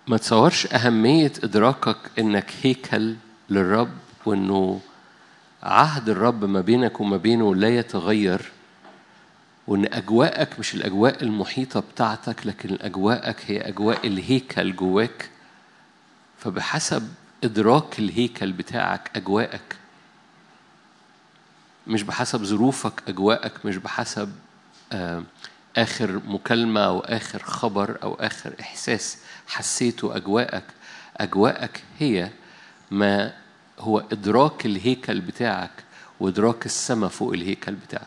ما تصورش أهمية إدراكك إنك هيكل للرب وإنه عهد الرب ما بينك وما بينه لا يتغير وإن أجواءك مش الأجواء المحيطة بتاعتك لكن أجواءك هي أجواء الهيكل جواك فبحسب إدراك الهيكل بتاعك أجواءك مش بحسب ظروفك أجواءك مش بحسب آه آخر مكالمة أو آخر خبر أو آخر إحساس حسيته أجواءك أجواءك هي ما هو إدراك الهيكل بتاعك وإدراك السماء فوق الهيكل بتاعك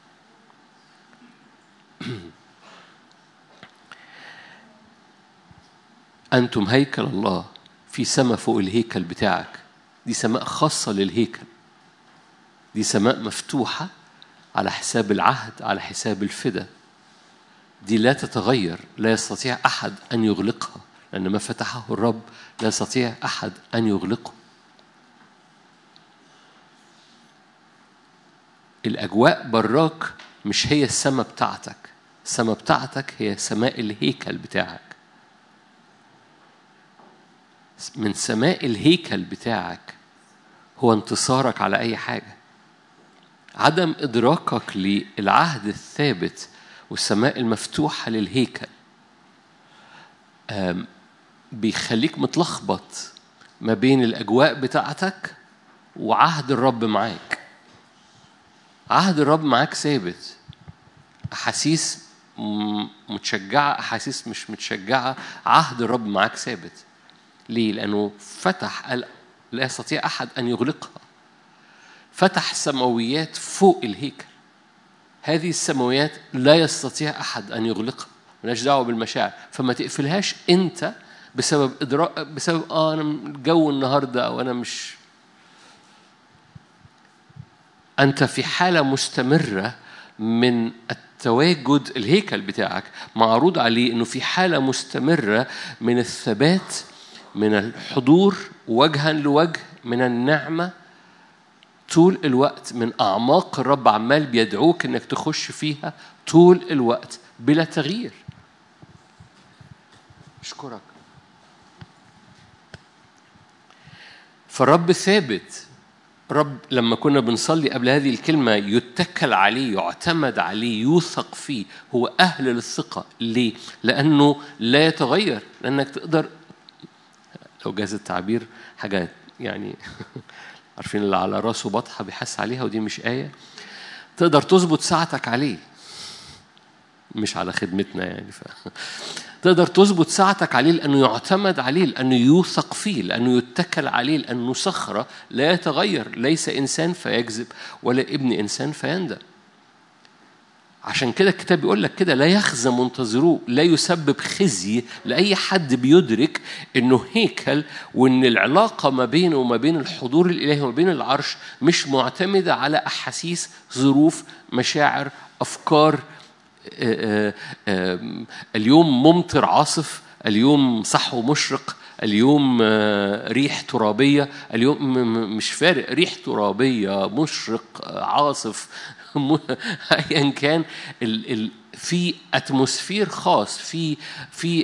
أنتم هيكل الله في سماء فوق الهيكل بتاعك دي سماء خاصة للهيكل دي سماء مفتوحة على حساب العهد على حساب الفدا دي لا تتغير لا يستطيع أحد أن يغلقها لأن ما فتحه الرب لا يستطيع أحد أن يغلقه الأجواء براك مش هي السماء بتاعتك السماء بتاعتك هي سماء الهيكل بتاعك من سماء الهيكل بتاعك هو انتصارك على أي حاجة عدم إدراكك للعهد الثابت والسماء المفتوحة للهيكل بيخليك متلخبط ما بين الأجواء بتاعتك وعهد الرب معاك عهد الرب معاك ثابت أحاسيس متشجعة أحاسيس مش متشجعة عهد الرب معاك ثابت ليه؟ لأنه فتح لا يستطيع أحد أن يغلقها فتح سماويات فوق الهيكل هذه السماويات لا يستطيع أحد أن يغلقها ملهاش دعوة بالمشاعر فما تقفلهاش أنت بسبب إدراك بسبب آه أنا الجو النهاردة أو أنا مش أنت في حالة مستمرة من التواجد الهيكل بتاعك معروض عليه أنه في حالة مستمرة من الثبات من الحضور وجها لوجه من النعمة طول الوقت من أعماق الرب عمال بيدعوك إنك تخش فيها طول الوقت بلا تغيير أشكرك فالرب ثابت رب لما كنا بنصلي قبل هذه الكلمة يتكل عليه يعتمد عليه يوثق فيه هو أهل للثقة ليه؟ لأنه لا يتغير لأنك تقدر لو جاز التعبير حاجة يعني عارفين اللي على راسه بطحة بيحس عليها ودي مش آية تقدر تظبط ساعتك عليه مش على خدمتنا يعني ف... تقدر تظبط ساعتك عليه لأنه يعتمد عليه لأنه يوثق فيه لأنه يتكل عليه لأنه صخرة لا يتغير ليس إنسان فيكذب ولا ابن إنسان فيندم عشان كده الكتاب بيقول لك كده لا يخزى منتظروه لا يسبب خزي لاي حد بيدرك انه هيكل وان العلاقه ما بينه وما بين الحضور الالهي وما بين العرش مش معتمده على احاسيس ظروف مشاعر افكار آآ آآ اليوم ممطر عاصف اليوم صحو مشرق اليوم ريح ترابية اليوم مش فارق ريح ترابية مشرق عاصف ايا كان ال ال في اتموسفير خاص في في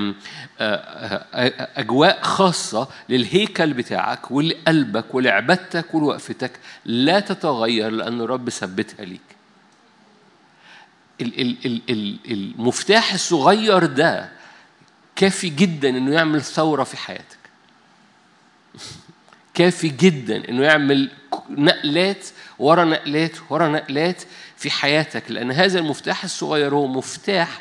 اجواء خاصه للهيكل بتاعك ولقلبك ولعبادتك ولوقفتك لا تتغير لان الرب ثبتها ليك المفتاح الصغير ده كافي جدا انه يعمل ثوره في حياتك كافي جدا انه يعمل نقلات ورا نقلات ورا نقلات في حياتك لان هذا المفتاح الصغير هو مفتاح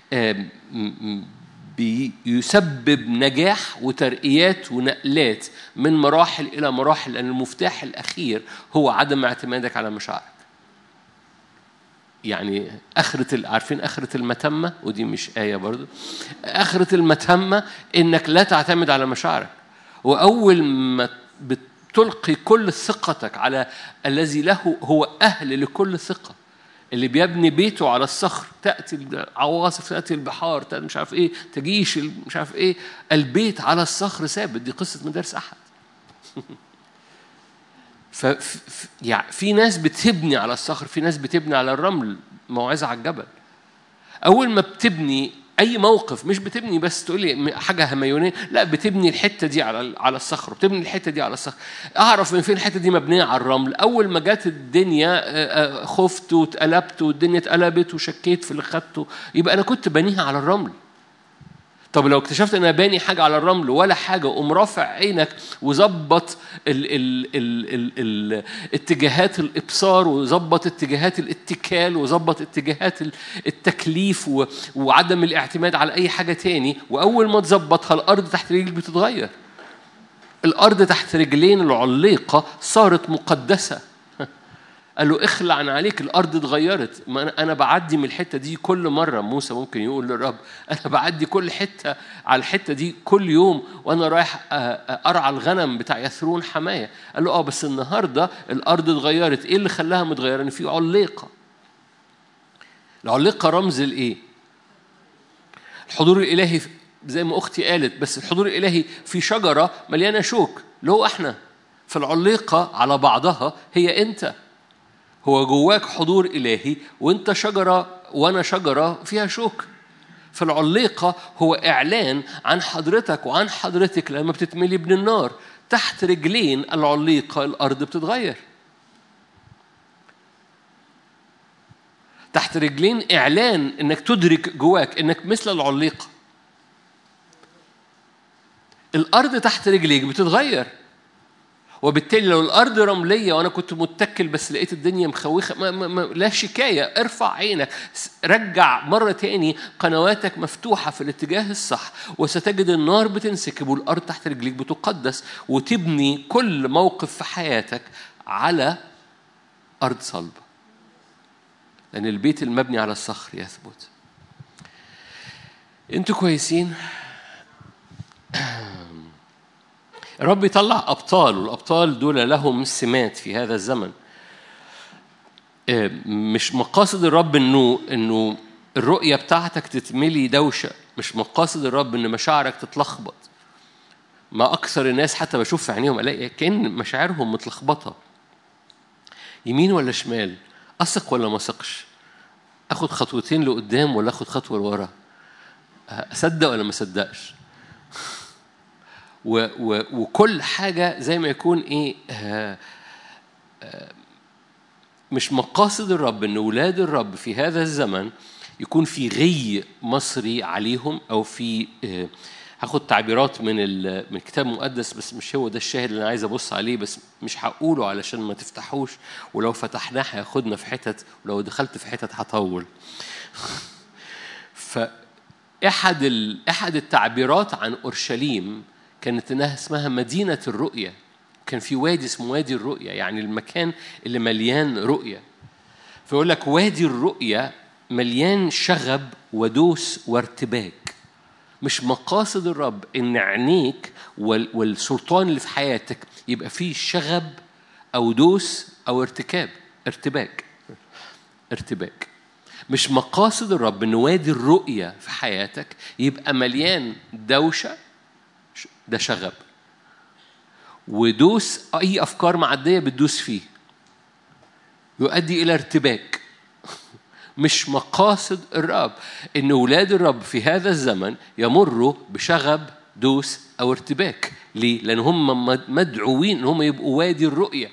بيسبب نجاح وترقيات ونقلات من مراحل الى مراحل لان المفتاح الاخير هو عدم اعتمادك على مشاعرك يعني آخرة عارفين آخرة المتمة ودي مش آية برضو آخرة المتمة إنك لا تعتمد على مشاعرك وأول ما بتلقي كل ثقتك على الذي له هو أهل لكل ثقة اللي بيبني بيته على الصخر تأتي العواصف تأتي البحار تأتي مش عارف إيه تجيش مش عارف إيه البيت على الصخر ثابت دي قصة مدارس أحد ف يعني في ناس بتبني على الصخر في ناس بتبني على الرمل موعظة على الجبل أول ما بتبني اي موقف مش بتبني بس تقول لي حاجه هميونيه لا بتبني الحته دي على على الصخر بتبني الحته دي على الصخر اعرف من فين الحته دي مبنيه على الرمل اول ما جت الدنيا آه، آه، خفت واتقلبت والدنيا اتقلبت وشكيت في اللي خدته يبقى انا كنت بنيها على الرمل طب لو اكتشفت ان انا باني حاجه على الرمل ولا حاجه قوم رافع عينك وظبط ال ال ال ال ال اتجاهات الابصار وظبط اتجاهات الاتكال وظبط اتجاهات التكليف و- وعدم الاعتماد على اي حاجه تاني واول ما تظبطها الارض تحت رجلك بتتغير الارض تحت رجلين العليقه صارت مقدسه قال له اخلع عن عليك الارض اتغيرت ما انا انا بعدي من الحته دي كل مره موسى ممكن يقول للرب انا بعدي كل حته على الحته دي كل يوم وانا رايح أ- أ- ارعى الغنم بتاع يثرون حمايه قال له اه بس النهارده الارض اتغيرت ايه اللي خلاها متغيره ان في عليقه العليقه رمز الايه الحضور الالهي زي ما اختي قالت بس الحضور الالهي في شجره مليانه شوك اللي هو احنا فالعليقه على بعضها هي انت هو جواك حضور إلهي وأنت شجرة وأنا شجرة فيها شوك فالعليقة هو إعلان عن حضرتك وعن حضرتك لما بتتملي من النار تحت رجلين العليقة الأرض بتتغير تحت رجلين إعلان إنك تدرك جواك إنك مثل العليقة الأرض تحت رجليك بتتغير وبالتالي لو الارض رمليه وانا كنت متكل بس لقيت الدنيا مخوخه ما ما ما لا شكايه ارفع عينك س- رجع مره تاني قنواتك مفتوحه في الاتجاه الصح وستجد النار بتنسكب والارض تحت رجليك بتقدس وتبني كل موقف في حياتك على ارض صلبه لان البيت المبني على الصخر يثبت انتوا كويسين الرب يطلع أبطال والأبطال دول لهم سمات في هذا الزمن آه، مش مقاصد الرب إنه إنه الرؤية بتاعتك تتملي دوشة مش مقاصد الرب إن مشاعرك تتلخبط ما أكثر الناس حتى بشوف في عينيهم ألاقي كأن مشاعرهم متلخبطة يمين ولا شمال أثق ولا ما أثقش أخد خطوتين لقدام ولا أخد خطوة لورا أصدق ولا ما أصدقش و و وكل حاجة زي ما يكون إيه آه آه مش مقاصد الرب إن ولاد الرب في هذا الزمن يكون في غي مصري عليهم أو في آه هاخد تعبيرات من ال- من الكتاب المقدس بس مش هو ده الشاهد اللي انا عايز ابص عليه بس مش هقوله علشان ما تفتحوش ولو فتحناه هياخدنا في حتت ولو دخلت في حتت هطول فاحد ال... احد التعبيرات عن اورشليم كانت انها اسمها مدينه الرؤيه كان في وادي اسمه وادي الرؤيه يعني المكان اللي مليان رؤيه فيقول لك وادي الرؤيه مليان شغب ودوس وارتباك مش مقاصد الرب ان عينيك وال- والسلطان اللي في حياتك يبقى فيه شغب او دوس او ارتكاب ارتباك ارتباك مش مقاصد الرب ان وادي الرؤيه في حياتك يبقى مليان دوشه ده شغب ودوس اي افكار معديه بتدوس فيه يؤدي الى ارتباك مش مقاصد الرب ان ولاد الرب في هذا الزمن يمروا بشغب دوس او ارتباك ليه لان هم مدعوين ان هم يبقوا وادي الرؤيه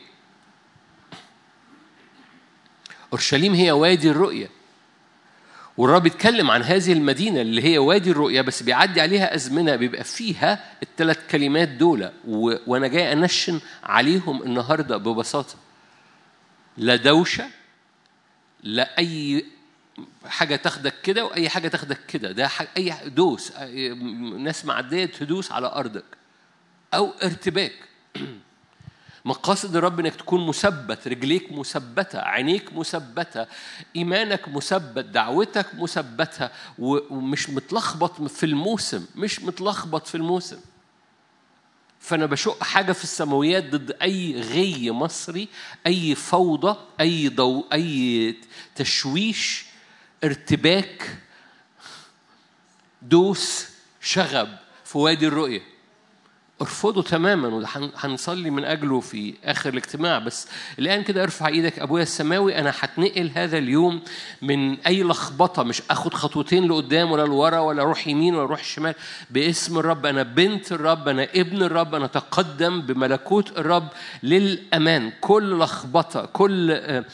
اورشليم هي وادي الرؤيه والرب اتكلم عن هذه المدينة اللي هي وادي الرؤيا بس بيعدي عليها أزمنة بيبقى فيها الثلاث كلمات دول و... وأنا جاي أنشن عليهم النهاردة ببساطة لا دوشة لا أي حاجة تاخدك كده وأي حاجة تاخدك كده ده حاجة أي دوس ناس معدية تدوس على أرضك أو ارتباك مقاصد الرب انك تكون مثبت رجليك مثبته عينيك مثبته ايمانك مثبت دعوتك مثبته ومش متلخبط في الموسم مش متلخبط في الموسم فانا بشق حاجه في السماويات ضد اي غي مصري اي فوضى اي ضوء اي تشويش ارتباك دوس شغب في وادي الرؤيه ارفضه تماما وده هنصلي من اجله في اخر الاجتماع بس الان كده ارفع ايدك ابويا السماوي انا هتنقل هذا اليوم من اي لخبطه مش اخد خطوتين لقدام ولا لورا ولا اروح يمين ولا اروح شمال باسم الرب انا بنت الرب انا ابن الرب انا اتقدم بملكوت الرب للامان كل لخبطه كل آه،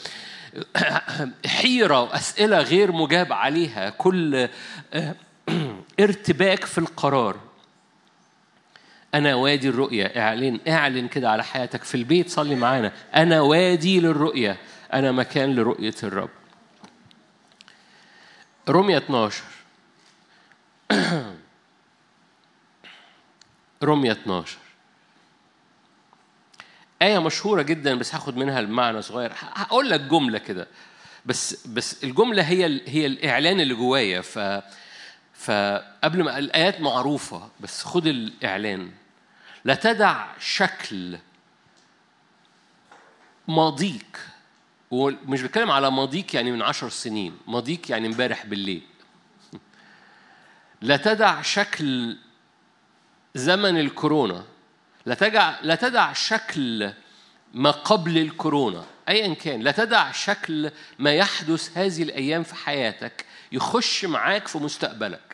حيره واسئله غير مجاب عليها كل آه، ارتباك في القرار أنا وادي الرؤية اعلن اعلن كده على حياتك في البيت صلي معانا أنا وادي للرؤية أنا مكان لرؤية الرب رمية 12 رمية 12 آية مشهورة جدا بس هاخد منها المعنى صغير هقول لك جملة كده بس بس الجملة هي هي الإعلان اللي جوايا ف فقبل ما الآيات معروفة بس خد الإعلان لا تدع شكل ماضيك ومش بتكلم على ماضيك يعني من عشر سنين ماضيك يعني امبارح بالليل لا تدع شكل زمن الكورونا لا تدع لا تدع شكل ما قبل الكورونا ايا كان لا تدع شكل ما يحدث هذه الايام في حياتك يخش معاك في مستقبلك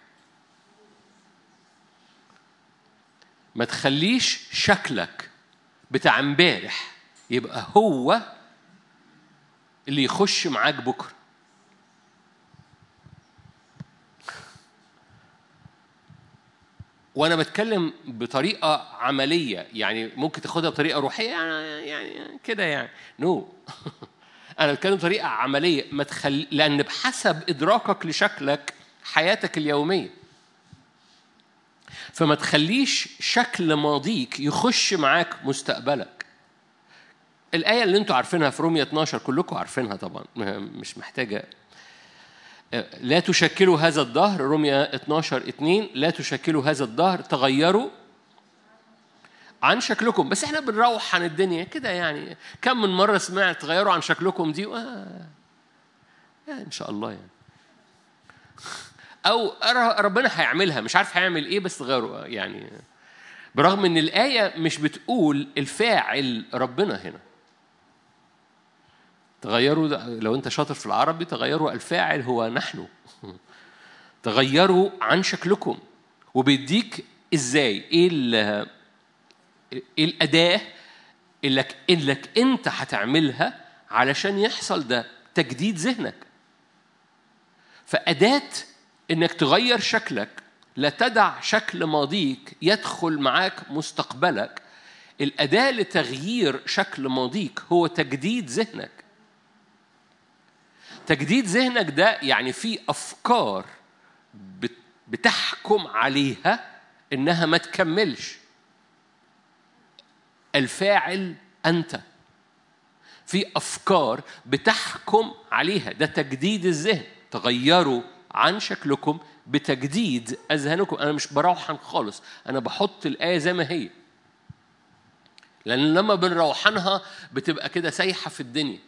ما تخليش شكلك بتاع امبارح يبقى هو اللي يخش معاك بكره وانا بتكلم بطريقه عمليه يعني ممكن تاخدها بطريقه روحيه يعني يعني كده يعني نو no. انا بتكلم بطريقه عمليه ما تخلي لان بحسب ادراكك لشكلك حياتك اليوميه فما تخليش شكل ماضيك يخش معاك مستقبلك الآية اللي انتوا عارفينها في رومية 12 كلكم عارفينها طبعا مش محتاجة لا تشكلوا هذا الدهر رومية 12 2 لا تشكلوا هذا الدهر تغيروا عن شكلكم بس احنا بنروح عن الدنيا كده يعني كم من مرة سمعت تغيروا عن شكلكم دي آه ان شاء الله يعني او ربنا هيعملها مش عارف هيعمل ايه بس غيره يعني برغم ان الايه مش بتقول الفاعل ربنا هنا تغيروا لو انت شاطر في العربي تغيروا الفاعل هو نحن تغيروا عن شكلكم وبيديك ازاي ايه ايه الاداه اللي لك انت هتعملها علشان يحصل ده تجديد ذهنك فاداه انك تغير شكلك لا تدع شكل ماضيك يدخل معاك مستقبلك الأداة لتغيير شكل ماضيك هو تجديد ذهنك تجديد ذهنك ده يعني في أفكار بتحكم عليها إنها ما تكملش الفاعل أنت في أفكار بتحكم عليها ده تجديد الذهن تغيروا عن شكلكم بتجديد أذهانكم أنا مش بروحن خالص أنا بحط الآية زي ما هي لأن لما بنروحنها بتبقى كده سايحة في الدنيا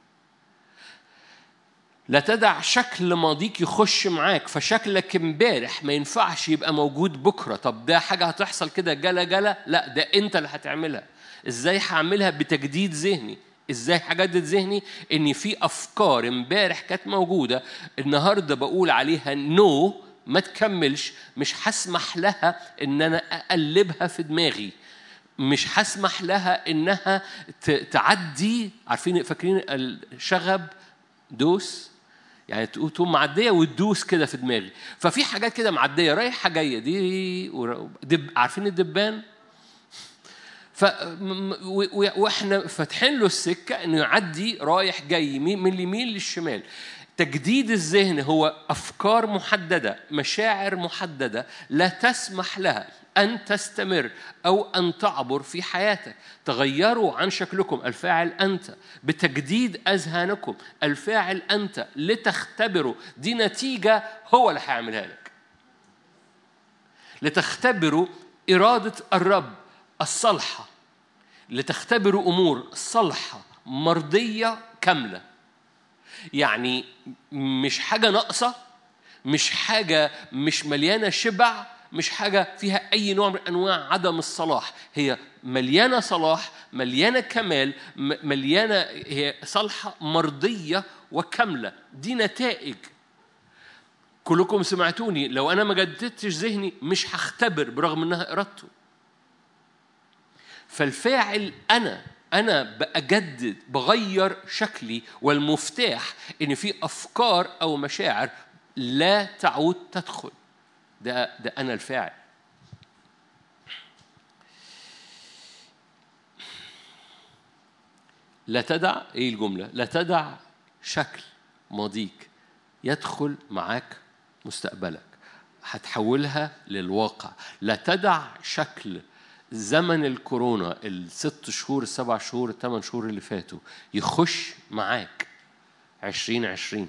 لا تدع شكل ماضيك يخش معاك فشكلك امبارح ما ينفعش يبقى موجود بكرة طب ده حاجة هتحصل كده جلا جلا لا ده انت اللي هتعملها ازاي هعملها بتجديد ذهني ازاي هجدد ذهني ان في افكار امبارح كانت موجوده النهارده بقول عليها نو no ما تكملش مش هسمح لها ان انا اقلبها في دماغي مش هسمح لها انها تعدي عارفين فاكرين الشغب دوس يعني تقوم معديه وتدوس كده في دماغي ففي حاجات كده معديه رايحه جايه دي دب عارفين الدبان ف واحنا فاتحين له السكه انه يعدي رايح جاي من اليمين للشمال تجديد الذهن هو افكار محدده مشاعر محدده لا تسمح لها ان تستمر او ان تعبر في حياتك تغيروا عن شكلكم الفاعل انت بتجديد اذهانكم الفاعل انت لتختبروا دي نتيجه هو اللي هيعملها لك لتختبروا اراده الرب الصالحة لتختبروا أمور صالحة مرضية كاملة يعني مش حاجة ناقصة مش حاجة مش مليانة شبع مش حاجة فيها أي نوع من أنواع عدم الصلاح هي مليانة صلاح مليانة كمال م- مليانة هي صالحة مرضية وكاملة دي نتائج كلكم سمعتوني لو أنا ما جددتش ذهني مش هختبر برغم إنها إرادته فالفاعل أنا أنا بأجدد بغير شكلي والمفتاح إن في أفكار أو مشاعر لا تعود تدخل ده ده أنا الفاعل لا تدع ايه الجملة؟ لا تدع شكل ماضيك يدخل معاك مستقبلك هتحولها للواقع لا تدع شكل زمن الكورونا الست شهور السبع شهور الثمان شهور اللي فاتوا يخش معاك عشرين عشرين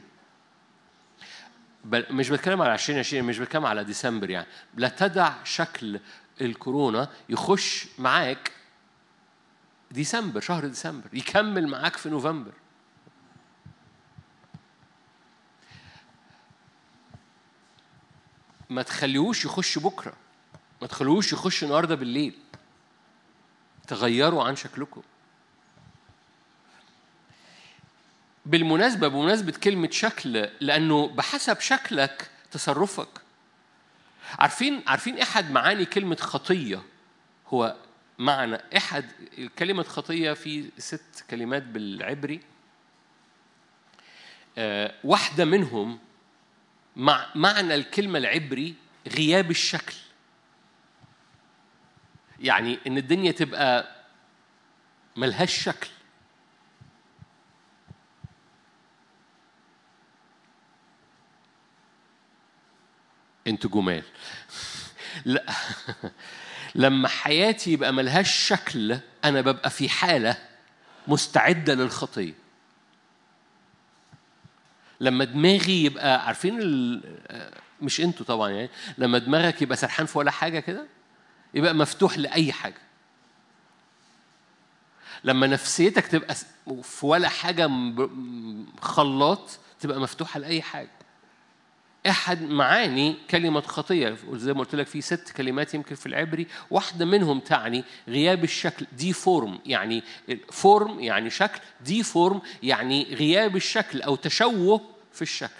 بل مش بتكلم على 2020 مش بتكلم على ديسمبر يعني لا تدع شكل الكورونا يخش معاك ديسمبر شهر ديسمبر يكمل معاك في نوفمبر ما تخليهوش يخش بكره ما تخليهوش يخش النهارده بالليل تغيروا عن شكلكم بالمناسبة بمناسبة كلمة شكل لأنه بحسب شكلك تصرفك عارفين عارفين أحد معاني كلمة خطية هو معنى أحد كلمة خطية في ست كلمات بالعبري آه، واحدة منهم مع معنى الكلمة العبري غياب الشكل يعني إن الدنيا تبقى ملهاش شكل انتوا جمال لا لما حياتي يبقى ملهاش شكل انا ببقى في حاله مستعده للخطيه لما دماغي يبقى عارفين ال... مش انتوا طبعا يعني لما دماغك يبقى سرحان في ولا حاجه كده يبقى مفتوح لاي حاجه لما نفسيتك تبقى س- في ولا حاجه م- خلاط تبقى مفتوحه لاي حاجه احد معاني كلمه خطيه زي ما قلت لك في ست كلمات يمكن في العبري واحده منهم تعني غياب الشكل دي فورم يعني فورم يعني شكل دي فورم يعني غياب الشكل او تشوه في الشكل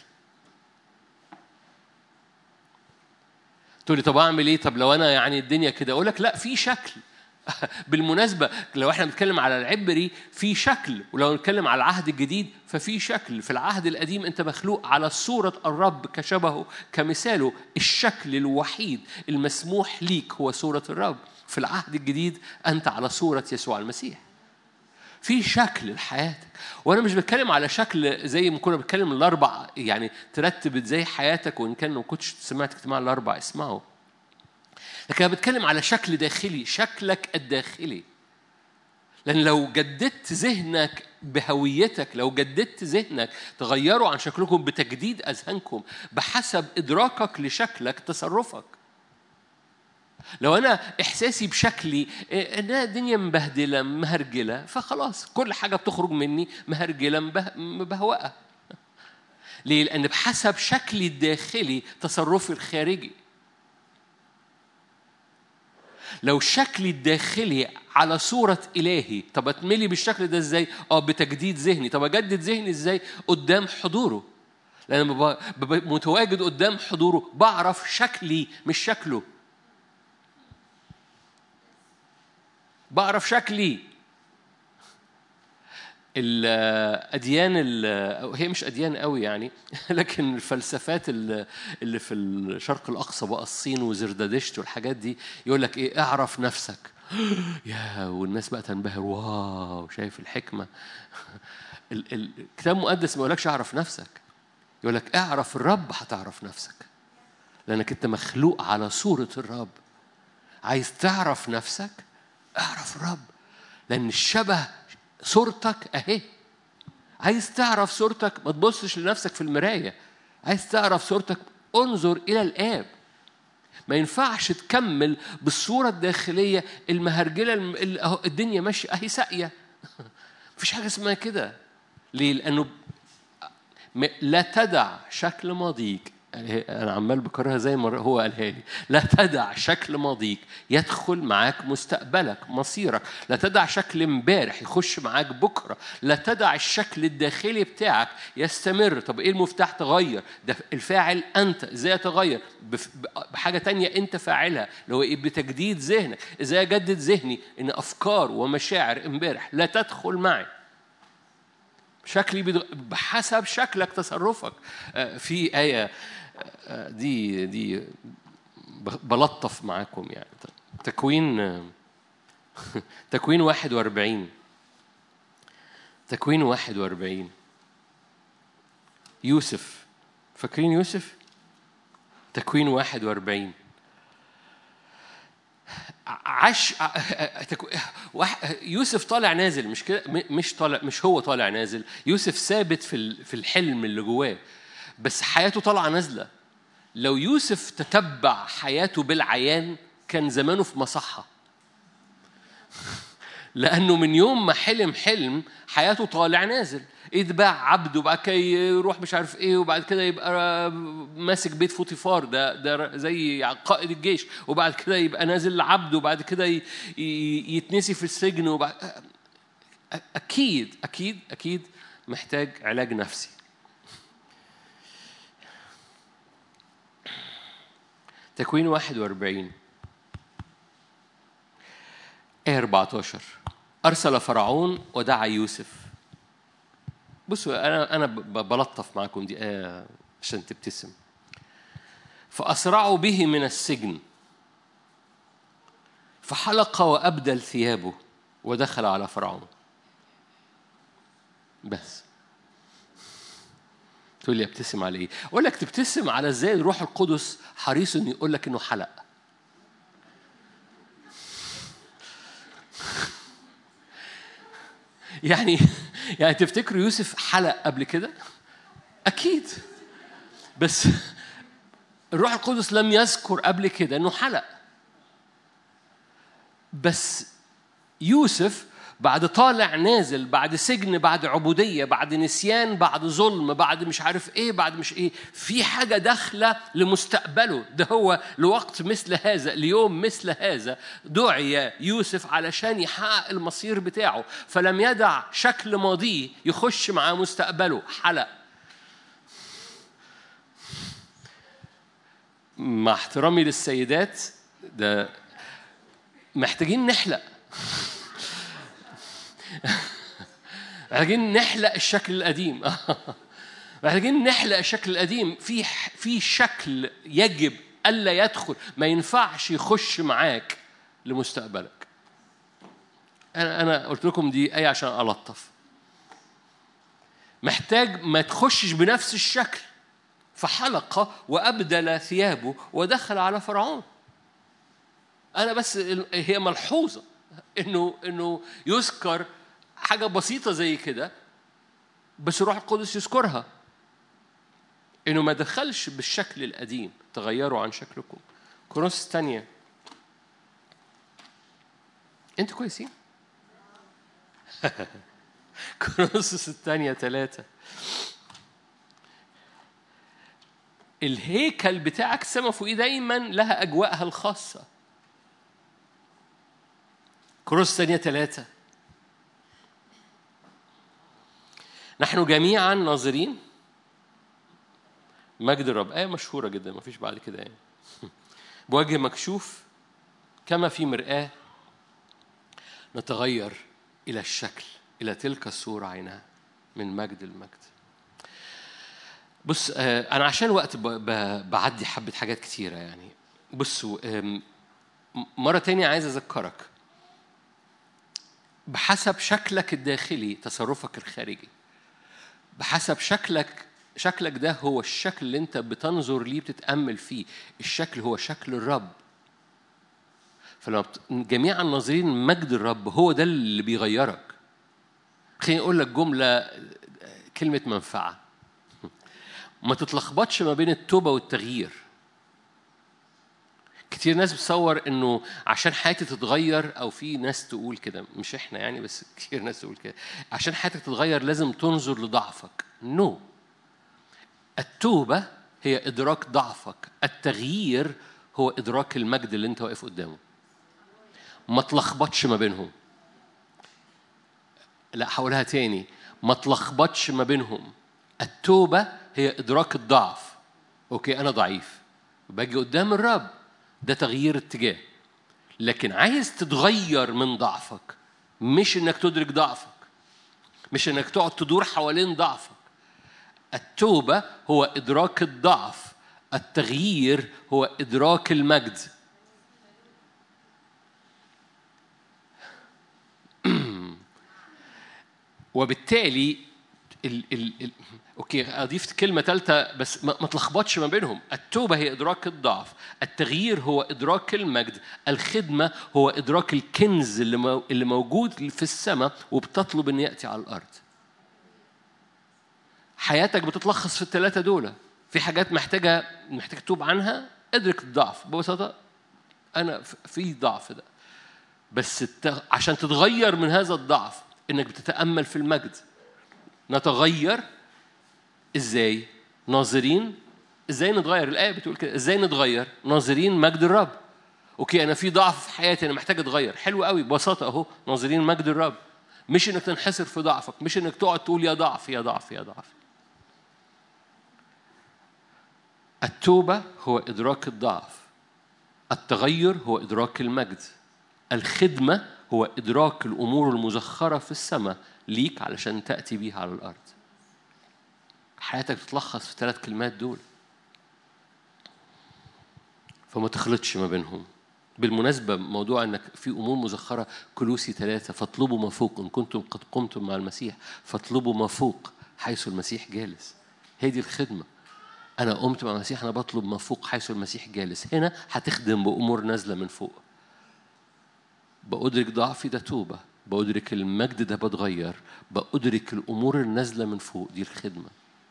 تقول لي طب اعمل ايه طب لو انا يعني الدنيا كده اقول لك لا في شكل بالمناسبة لو احنا بنتكلم على العبري في شكل ولو نتكلم على العهد الجديد ففي شكل في العهد القديم انت مخلوق على صورة الرب كشبهه كمثاله الشكل الوحيد المسموح ليك هو صورة الرب في العهد الجديد انت على صورة يسوع المسيح في شكل لحياتك وانا مش بتكلم على شكل زي ما كنا بنتكلم الاربع يعني ترتب ازاي حياتك وان كان ما كنتش سمعت اجتماع الاربع اسمعه لكن انا بتكلم على شكل داخلي شكلك الداخلي لان لو جددت ذهنك بهويتك لو جددت ذهنك تغيروا عن شكلكم بتجديد اذهانكم بحسب ادراكك لشكلك تصرفك لو انا احساسي بشكلي إيه، ان الدنيا مبهدله مهرجله فخلاص كل حاجه بتخرج مني مهرجله مبه- مبهوأه ليه؟ لأن بحسب شكلي الداخلي تصرفي الخارجي لو شكلي الداخلي على صورة إلهي طب أتملي بالشكل ده إزاي؟ أه بتجديد ذهني طب أجدد ذهني إزاي؟ قدام حضوره لأن ببقى ببقى متواجد قدام حضوره بعرف شكلي مش شكله بعرف شكلي الأديان ال- هي مش أديان قوي يعني لكن الفلسفات ال- اللي في الشرق الأقصى بقى الصين وزردادشت والحاجات دي يقول لك إيه اعرف نفسك يا والناس بقى تنبهر واو شايف الحكمة ال- ال- الكتاب المقدس ما يقولكش اعرف نفسك يقول لك اعرف الرب هتعرف نفسك لأنك أنت مخلوق على صورة الرب عايز تعرف نفسك اعرف الرب لأن الشبه صورتك أهي عايز تعرف صورتك ما تبصش لنفسك في المراية عايز تعرف صورتك انظر إلى الآب ما ينفعش تكمل بالصورة الداخلية المهرجلة الم- ال- أهو الدنيا ماشية أهي ساقية مفيش حاجة اسمها كده ليه؟ لأنه م- لا تدع شكل ماضيك انا عمال بكررها زي ما هو قالها لي لا تدع شكل ماضيك يدخل معاك مستقبلك مصيرك لا تدع شكل امبارح يخش معاك بكره لا تدع الشكل الداخلي بتاعك يستمر طب ايه المفتاح تغير ده الفاعل انت ازاي اتغير بحاجه تانية انت فاعلها اللي هو ايه بتجديد ذهنك ازاي اجدد ذهني ان افكار ومشاعر امبارح لا تدخل معي شكلي بحسب شكلك تصرفك آه، في آية آه، دي دي بلطف معاكم يعني تكوين تكوين 41 تكوين 41 يوسف فاكرين يوسف؟ تكوين 41 عش يوسف طالع نازل مش كده مش طالع مش هو طالع نازل يوسف ثابت في في الحلم اللي جواه بس حياته طالعه نازله لو يوسف تتبع حياته بالعيان كان زمانه في مصحه لانه من يوم ما حلم حلم حياته طالع نازل يتباع عبد وبعد كده يروح مش عارف ايه وبعد كده يبقى ماسك بيت فوتيفار ده ده زي قائد الجيش وبعد كده يبقى نازل عبد وبعد كده يتنسي في السجن وبعد اكيد اكيد اكيد محتاج علاج نفسي تكوين 41 آية 14 أرسل فرعون ودعا يوسف بصوا انا انا بلطف معاكم دي آية عشان تبتسم فأسرعوا به من السجن فحلق وأبدل ثيابه ودخل على فرعون بس تقول لي ابتسم على ايه؟ اقول لك تبتسم على ازاي الروح القدس حريص انه يقول لك انه حلق يعني يعني تفتكروا يوسف حلق قبل كده؟ أكيد بس الروح القدس لم يذكر قبل كده إنه حلق بس يوسف بعد طالع نازل بعد سجن بعد عبودية بعد نسيان بعد ظلم بعد مش عارف ايه بعد مش ايه في حاجة داخلة لمستقبله ده هو لوقت مثل هذا ليوم مثل هذا دعي يوسف علشان يحقق المصير بتاعه فلم يدع شكل ماضيه يخش معاه مستقبله حلق مع احترامي للسيدات ده محتاجين نحلق محتاجين نحلق الشكل القديم محتاجين نحلق الشكل القديم في في شكل يجب الا يدخل ما ينفعش يخش معاك لمستقبلك انا انا قلت لكم دي ايه عشان الطف محتاج ما تخشش بنفس الشكل فحلق وابدل ثيابه ودخل على فرعون انا بس هي ملحوظه انه انه يذكر حاجة بسيطة زي كده بس الروح القدس يذكرها إنه ما دخلش بالشكل القديم تغيروا عن شكلكم كورنثوس الثانية أنتوا كويسين؟ كورنثوس الثانية ثلاثة الهيكل بتاعك سما فوقيه دايما لها أجواءها الخاصة كورنثوس الثانية ثلاثة نحن جميعا ناظرين مجد الرب آية مشهورة جدا ما فيش بعد كده يعني بوجه مكشوف كما في مرآة نتغير إلى الشكل إلى تلك الصورة عينها من مجد المجد بص آه، أنا عشان وقت بعدي حبة حاجات كتيرة يعني بصوا مرة تانية عايز أذكرك بحسب شكلك الداخلي تصرفك الخارجي بحسب شكلك شكلك ده هو الشكل اللي انت بتنظر ليه بتتامل فيه الشكل هو شكل الرب فلما جميع الناظرين مجد الرب هو ده اللي بيغيرك خليني اقول لك جمله كلمه منفعه ما تتلخبطش ما بين التوبه والتغيير كتير ناس بتصور انه عشان حياتي تتغير او في ناس تقول كده مش احنا يعني بس كتير ناس تقول كده عشان حياتك تتغير لازم تنظر لضعفك نو no. التوبه هي إدراك ضعفك التغيير هو إدراك المجد اللي أنت واقف قدامه ما تلخبطش ما بينهم لا هقولها تاني ما تلخبطش ما بينهم التوبة هي إدراك الضعف أوكي أنا ضعيف باجي قدام الرب ده تغيير اتجاه لكن عايز تتغير من ضعفك مش انك تدرك ضعفك مش انك تقعد تدور حوالين ضعفك التوبة هو إدراك الضعف التغيير هو إدراك المجد وبالتالي ال ال ال اوكي اضيف كلمه ثالثه بس ما, ما تلخبطش ما بينهم التوبه هي ادراك الضعف التغيير هو ادراك المجد الخدمه هو ادراك الكنز اللي مو اللي موجود في السماء وبتطلب ان ياتي على الارض حياتك بتتلخص في الثلاثه دول في حاجات محتاجه محتاج تتوب عنها ادرك الضعف ببساطه انا في ضعف ده بس الت... عشان تتغير من هذا الضعف انك بتتامل في المجد نتغير ازاي ناظرين ازاي نتغير الايه بتقول كده ازاي نتغير ناظرين مجد الرب اوكي انا في ضعف في حياتي انا محتاج اتغير حلو قوي ببساطه اهو ناظرين مجد الرب مش انك تنحسر في ضعفك مش انك تقعد تقول يا ضعف يا ضعف يا ضعف التوبه هو ادراك الضعف التغير هو ادراك المجد الخدمه هو ادراك الامور المزخره في السماء ليك علشان تاتي بيها على الارض حياتك تتلخص في الثلاث كلمات دول فما تخلطش ما بينهم بالمناسبة موضوع أنك في أمور مزخرة كلوسي ثلاثة فاطلبوا ما فوق إن كنتم قد قمتم مع المسيح فاطلبوا ما فوق حيث المسيح جالس هي دي الخدمة أنا قمت مع المسيح أنا بطلب ما فوق حيث المسيح جالس هنا هتخدم بأمور نازلة من فوق بأدرك ضعفي ده توبة بأدرك المجد ده بتغير بأدرك الأمور النازلة من فوق دي الخدمة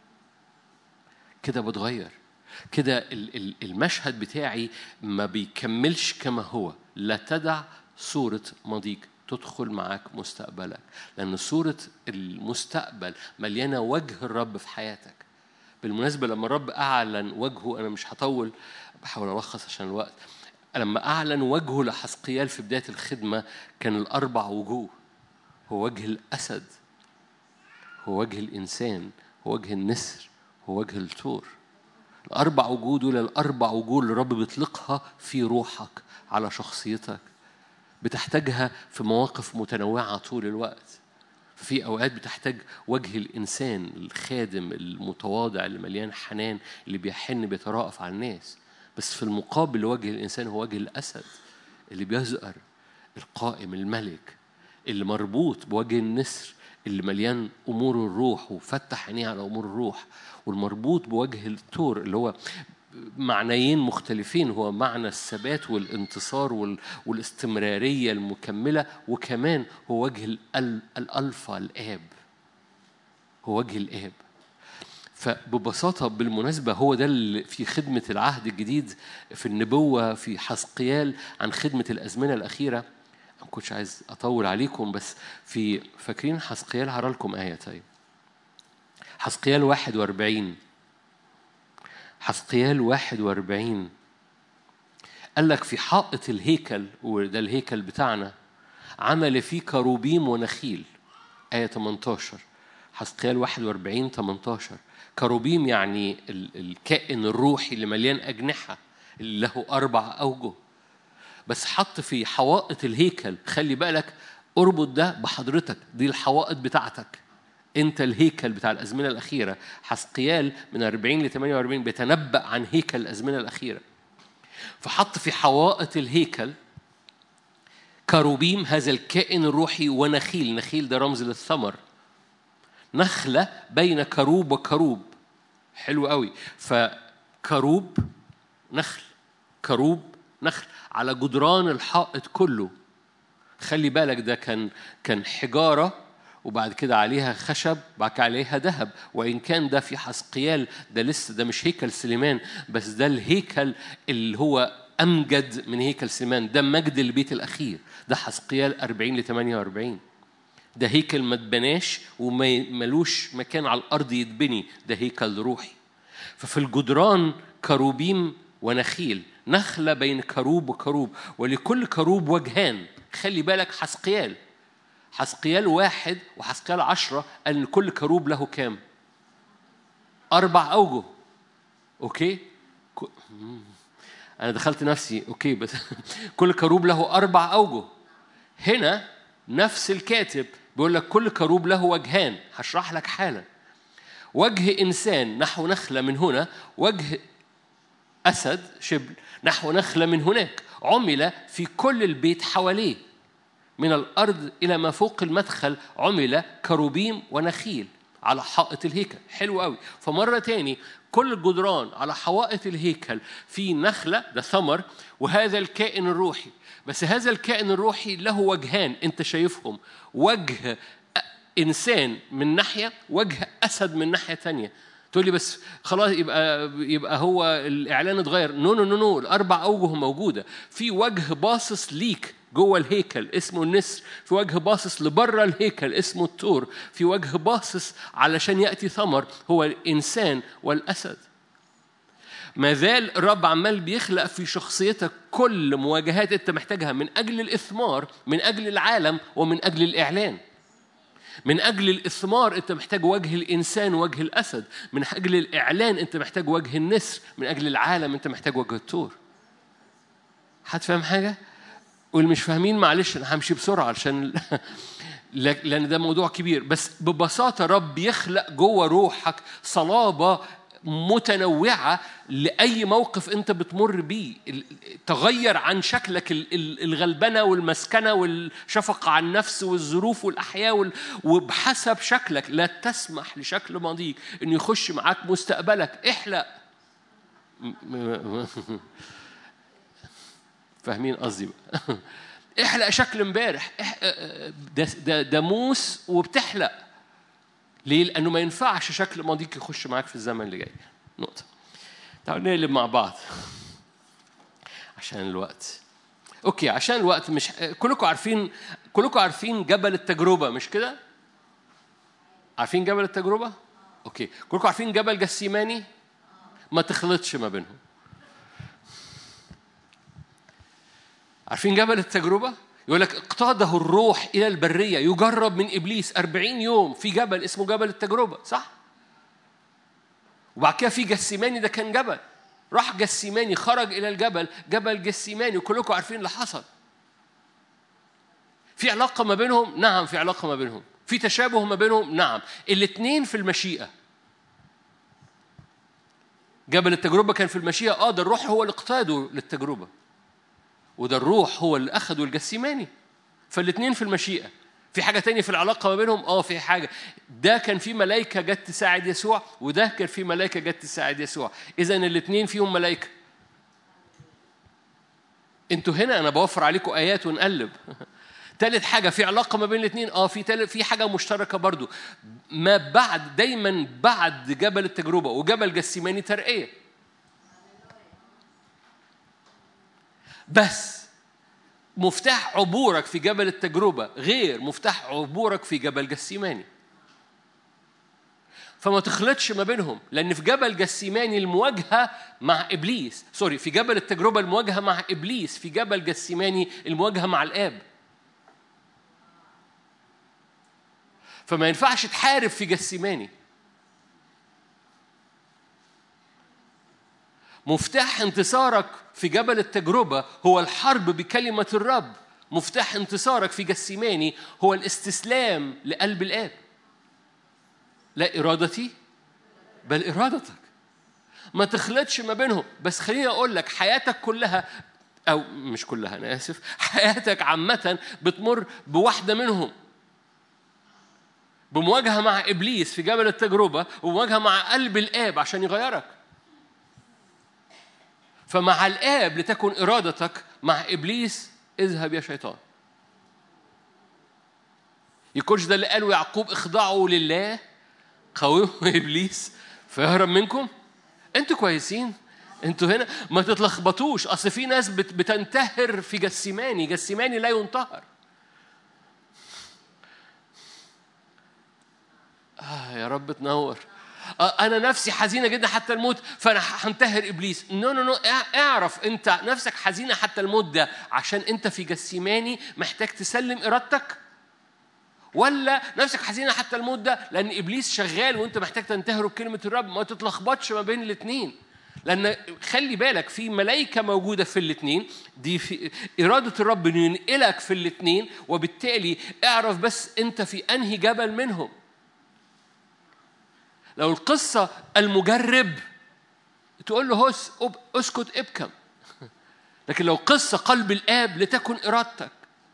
كده بتغير كده المشهد بتاعي ما بيكملش كما هو لا تدع صورة ماضيك تدخل معاك مستقبلك لأن صورة المستقبل مليانة وجه الرب في حياتك بالمناسبة لما الرب أعلن وجهه أنا مش هطول بحاول ألخص عشان الوقت لما أعلن وجهه لحسقيال في بداية الخدمة كان الأربع وجوه هو وجه الأسد هو وجه الإنسان هو وجه النسر هو وجه الثور الأربع وجوه دول الأربع وجوه اللي الرب بيطلقها في روحك على شخصيتك بتحتاجها في مواقف متنوعة طول الوقت في أوقات بتحتاج وجه الإنسان الخادم المتواضع اللي مليان حنان اللي بيحن بيتراءف على الناس بس في المقابل وجه الإنسان هو وجه الأسد اللي بيزقر القائم الملك اللي مربوط بوجه النسر اللي مليان امور الروح وفتح عينيه على امور الروح والمربوط بوجه التور اللي هو معنيين مختلفين هو معنى الثبات والانتصار والاستمراريه المكمله وكمان هو وجه الالفا الاب هو وجه الاب فببساطة بالمناسبة هو ده اللي في خدمة العهد الجديد في النبوة في حسقيال عن خدمة الأزمنة الأخيرة ما كنتش عايز أطول عليكم بس في فاكرين حسقيال هرى لكم آية طيب حسقيال 41 حسقيال 41 قال لك في حائط الهيكل وده الهيكل بتاعنا عمل فيه كروبيم ونخيل آية 18 حسقيال 41 18 كروبيم يعني الكائن الروحي اللي مليان أجنحة اللي له أربع أوجه بس حط في حوائط الهيكل خلي بالك اربط ده بحضرتك دي الحوائط بتاعتك انت الهيكل بتاع الازمنه الاخيره حسقيال من 40 ل 48 بيتنبأ عن هيكل الازمنه الاخيره فحط في حوائط الهيكل كروبيم هذا الكائن الروحي ونخيل نخيل ده رمز للثمر نخلة بين كروب وكروب حلو قوي فكروب نخل كروب نخل على جدران الحائط كله خلي بالك ده كان كان حجارة وبعد كده عليها خشب بعد كده عليها ذهب وإن كان ده في حسقيال ده لسه ده مش هيكل سليمان بس ده الهيكل اللي هو أمجد من هيكل سليمان ده مجد البيت الأخير ده حسقيال 40 ل 48 ده هيكل ما اتبناش وملوش مكان على الأرض يتبني ده هيكل روحي ففي الجدران كروبيم ونخيل نخلة بين كروب وكروب ولكل كروب وجهان خلي بالك حسقيال حسقيال واحد وحسقيال عشرة أن كل كروب له كام أربع أوجه أوكي أنا دخلت نفسي أوكي بس كل كروب له أربع أوجه هنا نفس الكاتب بيقول لك كل كروب له وجهان هشرح لك حالا وجه إنسان نحو نخلة من هنا وجه أسد شبل نحو نخلة من هناك عمل في كل البيت حواليه من الأرض إلى ما فوق المدخل عمل كروبيم ونخيل على حائط الهيكل حلو قوي فمرة تاني كل الجدران على حوائط الهيكل في نخلة ده ثمر وهذا الكائن الروحي بس هذا الكائن الروحي له وجهان انت شايفهم وجه انسان من ناحيه وجه اسد من ناحيه تانية تقول لي بس خلاص يبقى يبقى هو الاعلان اتغير نو نو نو نو الاربع اوجه موجوده في وجه باصص ليك جوه الهيكل اسمه النسر في وجه باصص لبره الهيكل اسمه التور في وجه باصص علشان ياتي ثمر هو الانسان والاسد ما زال الرب عمال بيخلق في شخصيتك كل مواجهات انت محتاجها من اجل الاثمار من اجل العالم ومن اجل الاعلان من أجل الإثمار أنت محتاج وجه الإنسان وجه الأسد من أجل الإعلان أنت محتاج وجه النسر من أجل العالم أنت محتاج وجه التور حد فاهم حاجة؟ واللي مش فاهمين معلش أنا همشي بسرعة عشان لأن ده موضوع كبير بس ببساطة رب يخلق جوه روحك صلابة متنوعة لأي موقف أنت بتمر بيه تغير عن شكلك الغلبنة والمسكنة والشفقة على النفس والظروف والأحياء وبحسب شكلك لا تسمح لشكل ماضيك أنه يخش معاك مستقبلك احلق فاهمين قصدي بقى احلق شكل امبارح ده, ده, ده موس وبتحلق ليه؟ لأنه ما ينفعش شكل ماضيك يخش معاك في الزمن اللي جاي. نقطة. تعالوا نقلب مع بعض. عشان الوقت. أوكي عشان الوقت مش كلكم عارفين كلكم عارفين جبل التجربة مش كده؟ عارفين جبل التجربة؟ أوكي. كلكم عارفين جبل جسيماني؟ ما تخلطش ما بينهم. عارفين جبل التجربة؟ يقول لك اقتاده الروح إلى البرية يجرب من إبليس أربعين يوم في جبل اسمه جبل التجربة صح؟ وبعد كده في جسيماني ده كان جبل راح جسيماني خرج إلى الجبل جبل جسيماني وكلكم عارفين اللي حصل في علاقة ما بينهم؟ نعم في علاقة ما بينهم في تشابه ما بينهم؟ نعم الاثنين في المشيئة جبل التجربة كان في المشيئة اه ده الروح هو اللي اقتاده للتجربة وده الروح هو اللي أخده الجسيماني فالاثنين في المشيئة في حاجة تانية في العلاقة ما بينهم؟ اه في حاجة ده كان في ملائكة جت تساعد يسوع وده كان في ملائكة جت تساعد يسوع إذا الاثنين فيهم ملائكة انتوا هنا أنا بوفر عليكم آيات ونقلب تالت حاجة في علاقة ما بين الاثنين اه في تالت في حاجة مشتركة برضو ما بعد دايما بعد جبل التجربة وجبل جسيماني ترقية بس مفتاح عبورك في جبل التجربة غير مفتاح عبورك في جبل جسيماني فما تخلطش ما بينهم لأن في جبل جسيماني المواجهة مع إبليس سوري في جبل التجربة المواجهة مع إبليس في جبل جسيماني المواجهة مع الآب فما ينفعش تحارب في جسيماني مفتاح انتصارك في جبل التجربة هو الحرب بكلمة الرب مفتاح انتصارك في جسيماني هو الاستسلام لقلب الآب لا إرادتي بل إرادتك ما تخلطش ما بينهم بس خليني أقول لك حياتك كلها أو مش كلها أنا آسف حياتك عامة بتمر بواحدة منهم بمواجهة مع إبليس في جبل التجربة ومواجهة مع قلب الآب عشان يغيرك فمع الآب لتكن إرادتك مع إبليس اذهب يا شيطان يكونش ده اللي قاله يعقوب اخضعوا لله قوموا إبليس فيهرب منكم أنتوا كويسين أنتوا هنا ما تتلخبطوش أصل في ناس بتنتهر في جسيماني جسيماني لا ينتهر آه يا رب تنور انا نفسي حزينه جدا حتى الموت فانا هنتهر ابليس نو نو نو اعرف انت نفسك حزينه حتى الموت ده عشان انت في جسيماني محتاج تسلم ارادتك ولا نفسك حزينه حتى الموت ده لان ابليس شغال وانت محتاج تنتهره بكلمه الرب ما تتلخبطش ما بين الاثنين لان خلي بالك في ملائكه موجوده في الاثنين دي في اراده الرب انه ينقلك في الاثنين وبالتالي اعرف بس انت في انهي جبل منهم لو القصه المجرب تقول له هس اسكت ابكم لكن لو قصه قلب الاب لتكن ارادتك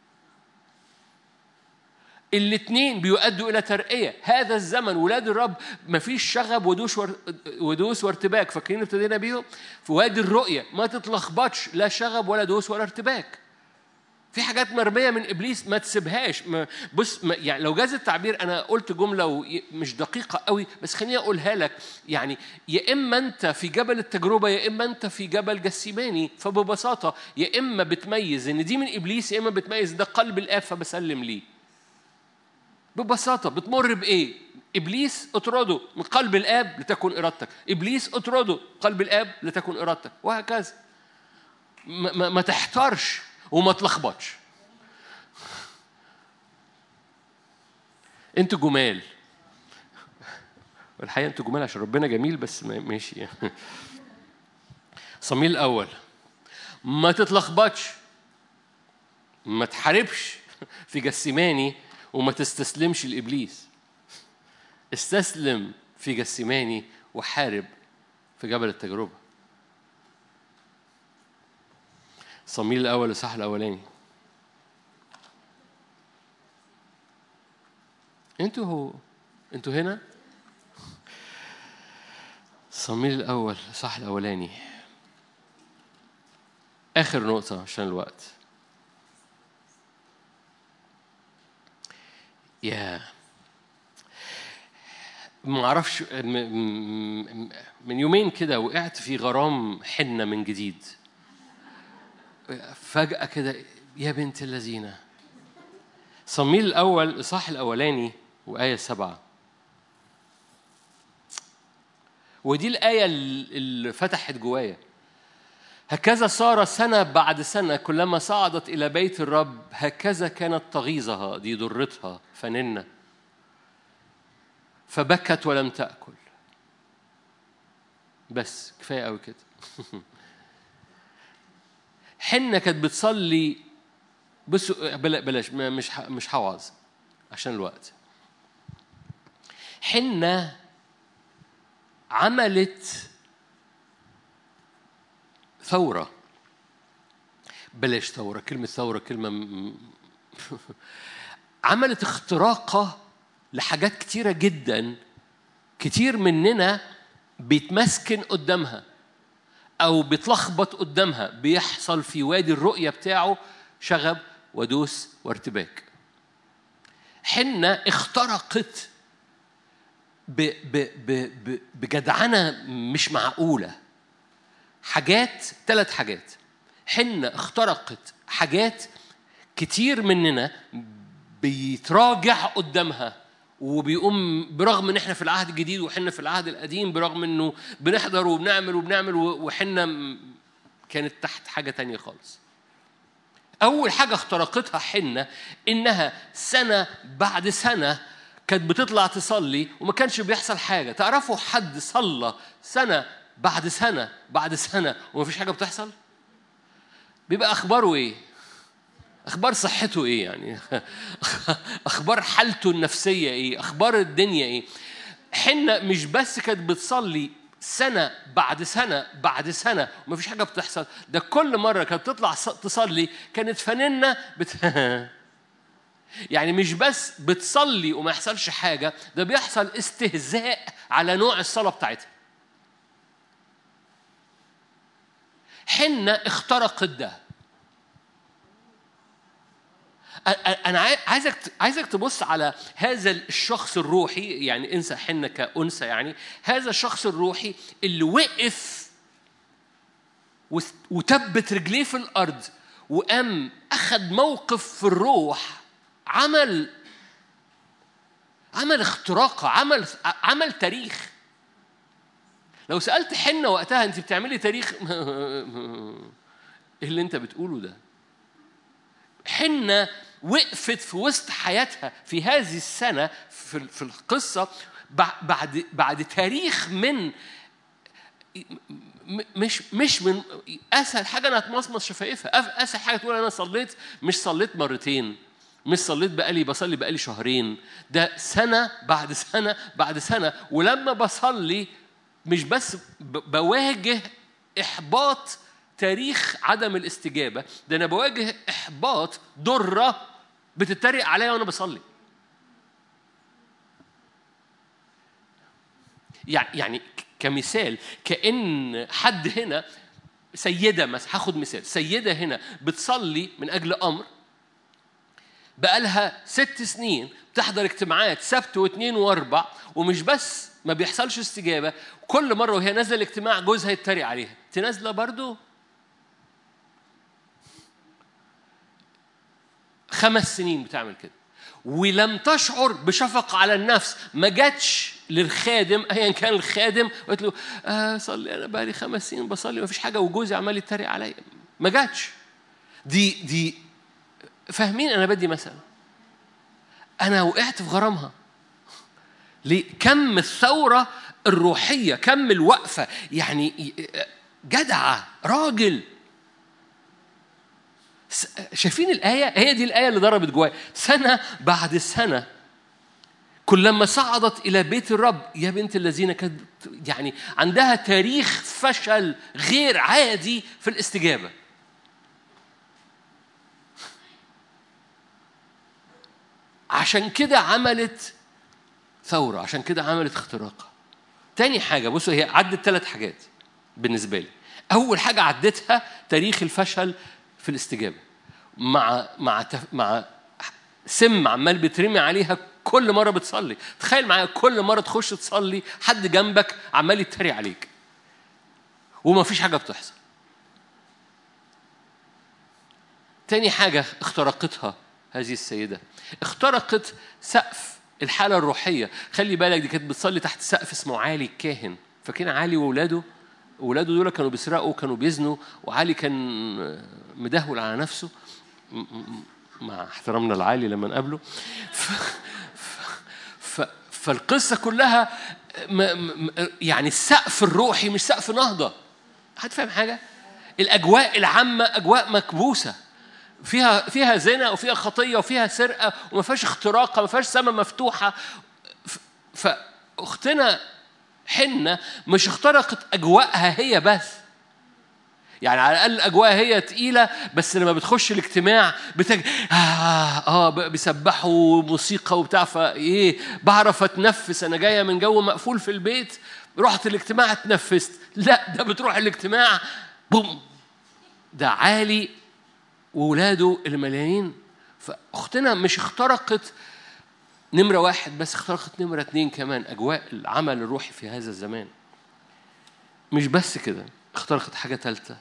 الاثنين بيؤدوا الى ترقيه هذا الزمن ولاد الرب ما فيش شغب ودوش ودوس وارتباك فاكرين ابتدينا بيهم في وادي الرؤيه ما تتلخبطش لا شغب ولا دوس ولا ارتباك في حاجات مرميه من ابليس ما تسيبهاش ما بص ما يعني لو جاز التعبير انا قلت جمله مش دقيقه قوي بس خليني اقولها لك يعني يا اما انت في جبل التجربه يا اما انت في جبل جسيماني فببساطه يا اما بتميز ان دي من ابليس يا اما بتميز ده قلب الاب فبسلم ليه ببساطة بتمر بإيه؟ إبليس اطرده من قلب الآب لتكن إرادتك إبليس اطرده قلب الآب لتكن إرادتك وهكذا ما, ما, ما تحترش وما تلخبطش انتوا جمال الحقيقة انتوا جمال عشان ربنا جميل بس ماشي صميل الأول ما تتلخبطش ما تحاربش في جسماني وما تستسلمش لإبليس استسلم في جسيماني وحارب في جبل التجربة صميل الأول الصح الأولاني انتوا هو انتوا هنا صميل الأول صح الأولاني آخر نقطة عشان الوقت يا ما اعرفش من يومين كده وقعت في غرام حنه من جديد فجأة كده يا بنت اللذينة صميل الأول إصحاح الأولاني وآية سبعة ودي الآية اللي فتحت جوايا هكذا صار سنة بعد سنة كلما صعدت إلى بيت الرب هكذا كانت تغيظها دي ضرتها فننة فبكت ولم تأكل بس كفاية قوي كده حنة كانت بتصلي بصوا بلاش مش مش هوعظ عشان الوقت حنة عملت ثورة بلاش ثورة كلمة ثورة كلمة م... عملت اختراقة لحاجات كتيرة جدا كتير مننا بيتمسكن قدامها أو بيتلخبط قدامها بيحصل في وادي الرؤية بتاعه شغب ودوس وارتباك حنة اخترقت ب ب ب ب بجدعنة مش معقولة حاجات ثلاث حاجات حنة اخترقت حاجات كتير مننا بيتراجع قدامها وبيقوم برغم ان احنا في العهد الجديد وحنا في العهد القديم برغم انه بنحضر وبنعمل وبنعمل وحنا كانت تحت حاجة تانية خالص أول حاجة اخترقتها حنة إنها سنة بعد سنة كانت بتطلع تصلي وما كانش بيحصل حاجة تعرفوا حد صلى سنة بعد سنة بعد سنة ومفيش حاجة بتحصل بيبقى أخباره إيه؟ أخبار صحته إيه يعني؟ أخبار حالته النفسية إيه؟ أخبار الدنيا إيه؟ حنة مش بس كانت بتصلي سنة بعد سنة بعد سنة ومفيش حاجة بتحصل ده كل مرة كانت تطلع تصلي كانت فنانة بت... يعني مش بس بتصلي وما يحصلش حاجة ده بيحصل استهزاء على نوع الصلاة بتاعتها حنة اخترقت ده أنا عايزك عايزك تبص على هذا الشخص الروحي يعني انسى حنة كأنثى يعني هذا الشخص الروحي اللي وقف وتبت رجليه في الأرض وقام أخذ موقف في الروح عمل عمل اختراق عمل عمل تاريخ لو سالت حنه وقتها انت بتعملي تاريخ ايه اللي انت بتقوله ده حنه وقفت في وسط حياتها في هذه السنه في في القصه بعد بعد تاريخ من مش مش من اسهل حاجه انها تمصمص شفايفها اسهل حاجه تقول انا صليت مش صليت مرتين مش صليت بقالي بصلي بقالي شهرين ده سنه بعد سنه بعد سنه ولما بصلي مش بس بواجه احباط تاريخ عدم الاستجابه ده انا بواجه احباط ضره بتتريق عليا وانا بصلي يعني يعني كمثال كأن حد هنا سيدة مثلا هاخد مثال سيدة هنا بتصلي من أجل أمر بقالها ست سنين بتحضر اجتماعات سبت واثنين واربع ومش بس ما بيحصلش استجابة كل مرة وهي نازلة الاجتماع جوزها يتريق عليها تنازلة برضو خمس سنين بتعمل كده ولم تشعر بشفقة على النفس ما جاتش للخادم ايا كان الخادم وقلت له آه صلي انا بقالي خمس سنين بصلي ما فيش حاجه وجوزي عمال يتريق عليا ما جاتش دي دي فاهمين انا بدي مثلا انا وقعت في غرامها ليه كم الثوره الروحيه كم الوقفه يعني جدعه راجل شايفين الآية؟ هي دي الآية اللي ضربت جوايا سنة بعد سنة كلما صعدت إلى بيت الرب يا بنت الذين كانت يعني عندها تاريخ فشل غير عادي في الاستجابة عشان كده عملت ثورة عشان كده عملت اختراق تاني حاجة بصوا هي عدت ثلاث حاجات بالنسبة لي أول حاجة عدتها تاريخ الفشل في الاستجابة مع مع مع سم عمال بيترمي عليها كل مرة بتصلي تخيل معايا كل مرة تخش تصلي حد جنبك عمال يتريق عليك وما فيش حاجة بتحصل تاني حاجة اخترقتها هذه السيدة اخترقت سقف الحالة الروحية خلي بالك دي كانت بتصلي تحت سقف اسمه عالي الكاهن فاكرين عالي وولاده ولاده دول كانوا بيسرقوا كانوا بيزنوا وعلي كان مدهول على نفسه مع احترامنا العالي لما نقابله ف... ف... فالقصة كلها م... م... يعني السقف الروحي مش سقف نهضة حد فاهم حاجة؟ الأجواء العامة أجواء مكبوسة فيها فيها زنا وفيها خطية وفيها سرقة وما فيهاش اختراقة ما فيهاش سماء مفتوحة فأختنا حنة مش اخترقت أجواءها هي بس يعني على الاقل الاجواء هي تقيله بس لما بتخش الاجتماع بتج اه, آه بيسبحوا موسيقى وبتاع فايه بعرف اتنفس انا جايه من جو مقفول في البيت رحت الاجتماع اتنفست لا ده بتروح الاجتماع بوم ده عالي وولاده المليانين فاختنا مش اخترقت نمرة واحد بس اخترقت نمرة اتنين كمان أجواء العمل الروحي في هذا الزمان مش بس كده اخترقت حاجة ثالثة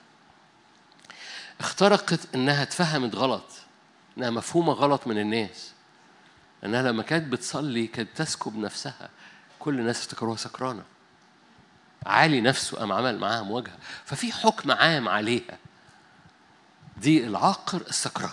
اخترقت انها اتفهمت غلط انها مفهومه غلط من الناس انها لما كانت بتصلي كانت تسكب نفسها كل الناس افتكروها سكرانه عالي نفسه قام عمل معاها مواجهه ففي حكم عام عليها دي العاقر السكران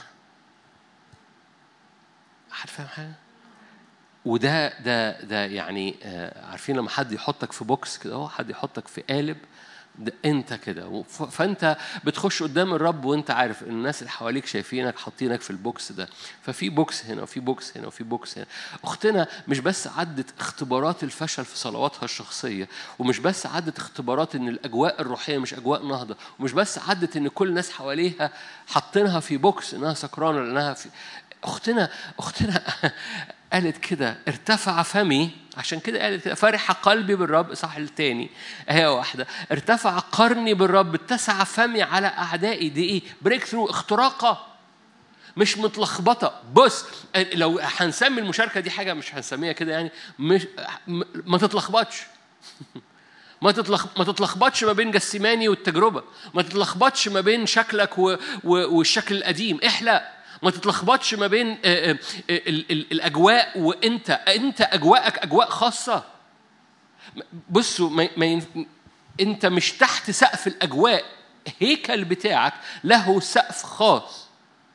حد فاهم حاجه وده ده ده يعني عارفين لما حد يحطك في بوكس كده اهو حد يحطك في قالب ده انت كده فانت بتخش قدام الرب وانت عارف ان الناس اللي حواليك شايفينك حاطينك في البوكس ده ففي بوكس هنا وفي بوكس هنا وفي بوكس هنا اختنا مش بس عدت اختبارات الفشل في صلواتها الشخصيه ومش بس عدت اختبارات ان الاجواء الروحيه مش اجواء نهضه ومش بس عدت ان كل الناس حواليها حاطينها في بوكس انها سكرانه لانها في اختنا اختنا قالت كده ارتفع فمي عشان كده قالت كده فرح قلبي بالرب صح التاني هي واحدة ارتفع قرني بالرب اتسع فمي على أعدائي دي إيه بريك ثرو اختراقة مش متلخبطة بص لو هنسمي المشاركة دي حاجة مش هنسميها كده يعني مش ما تتلخبطش ما تتلخ... ما تتلخبطش ما بين جسيماني والتجربة ما تتلخبطش ما بين شكلك و... و... والشكل القديم احلق ما تتلخبطش ما بين الاجواء وانت انت اجواءك اجواء خاصه بصوا ما انت مش تحت سقف الاجواء هيكل بتاعك له سقف خاص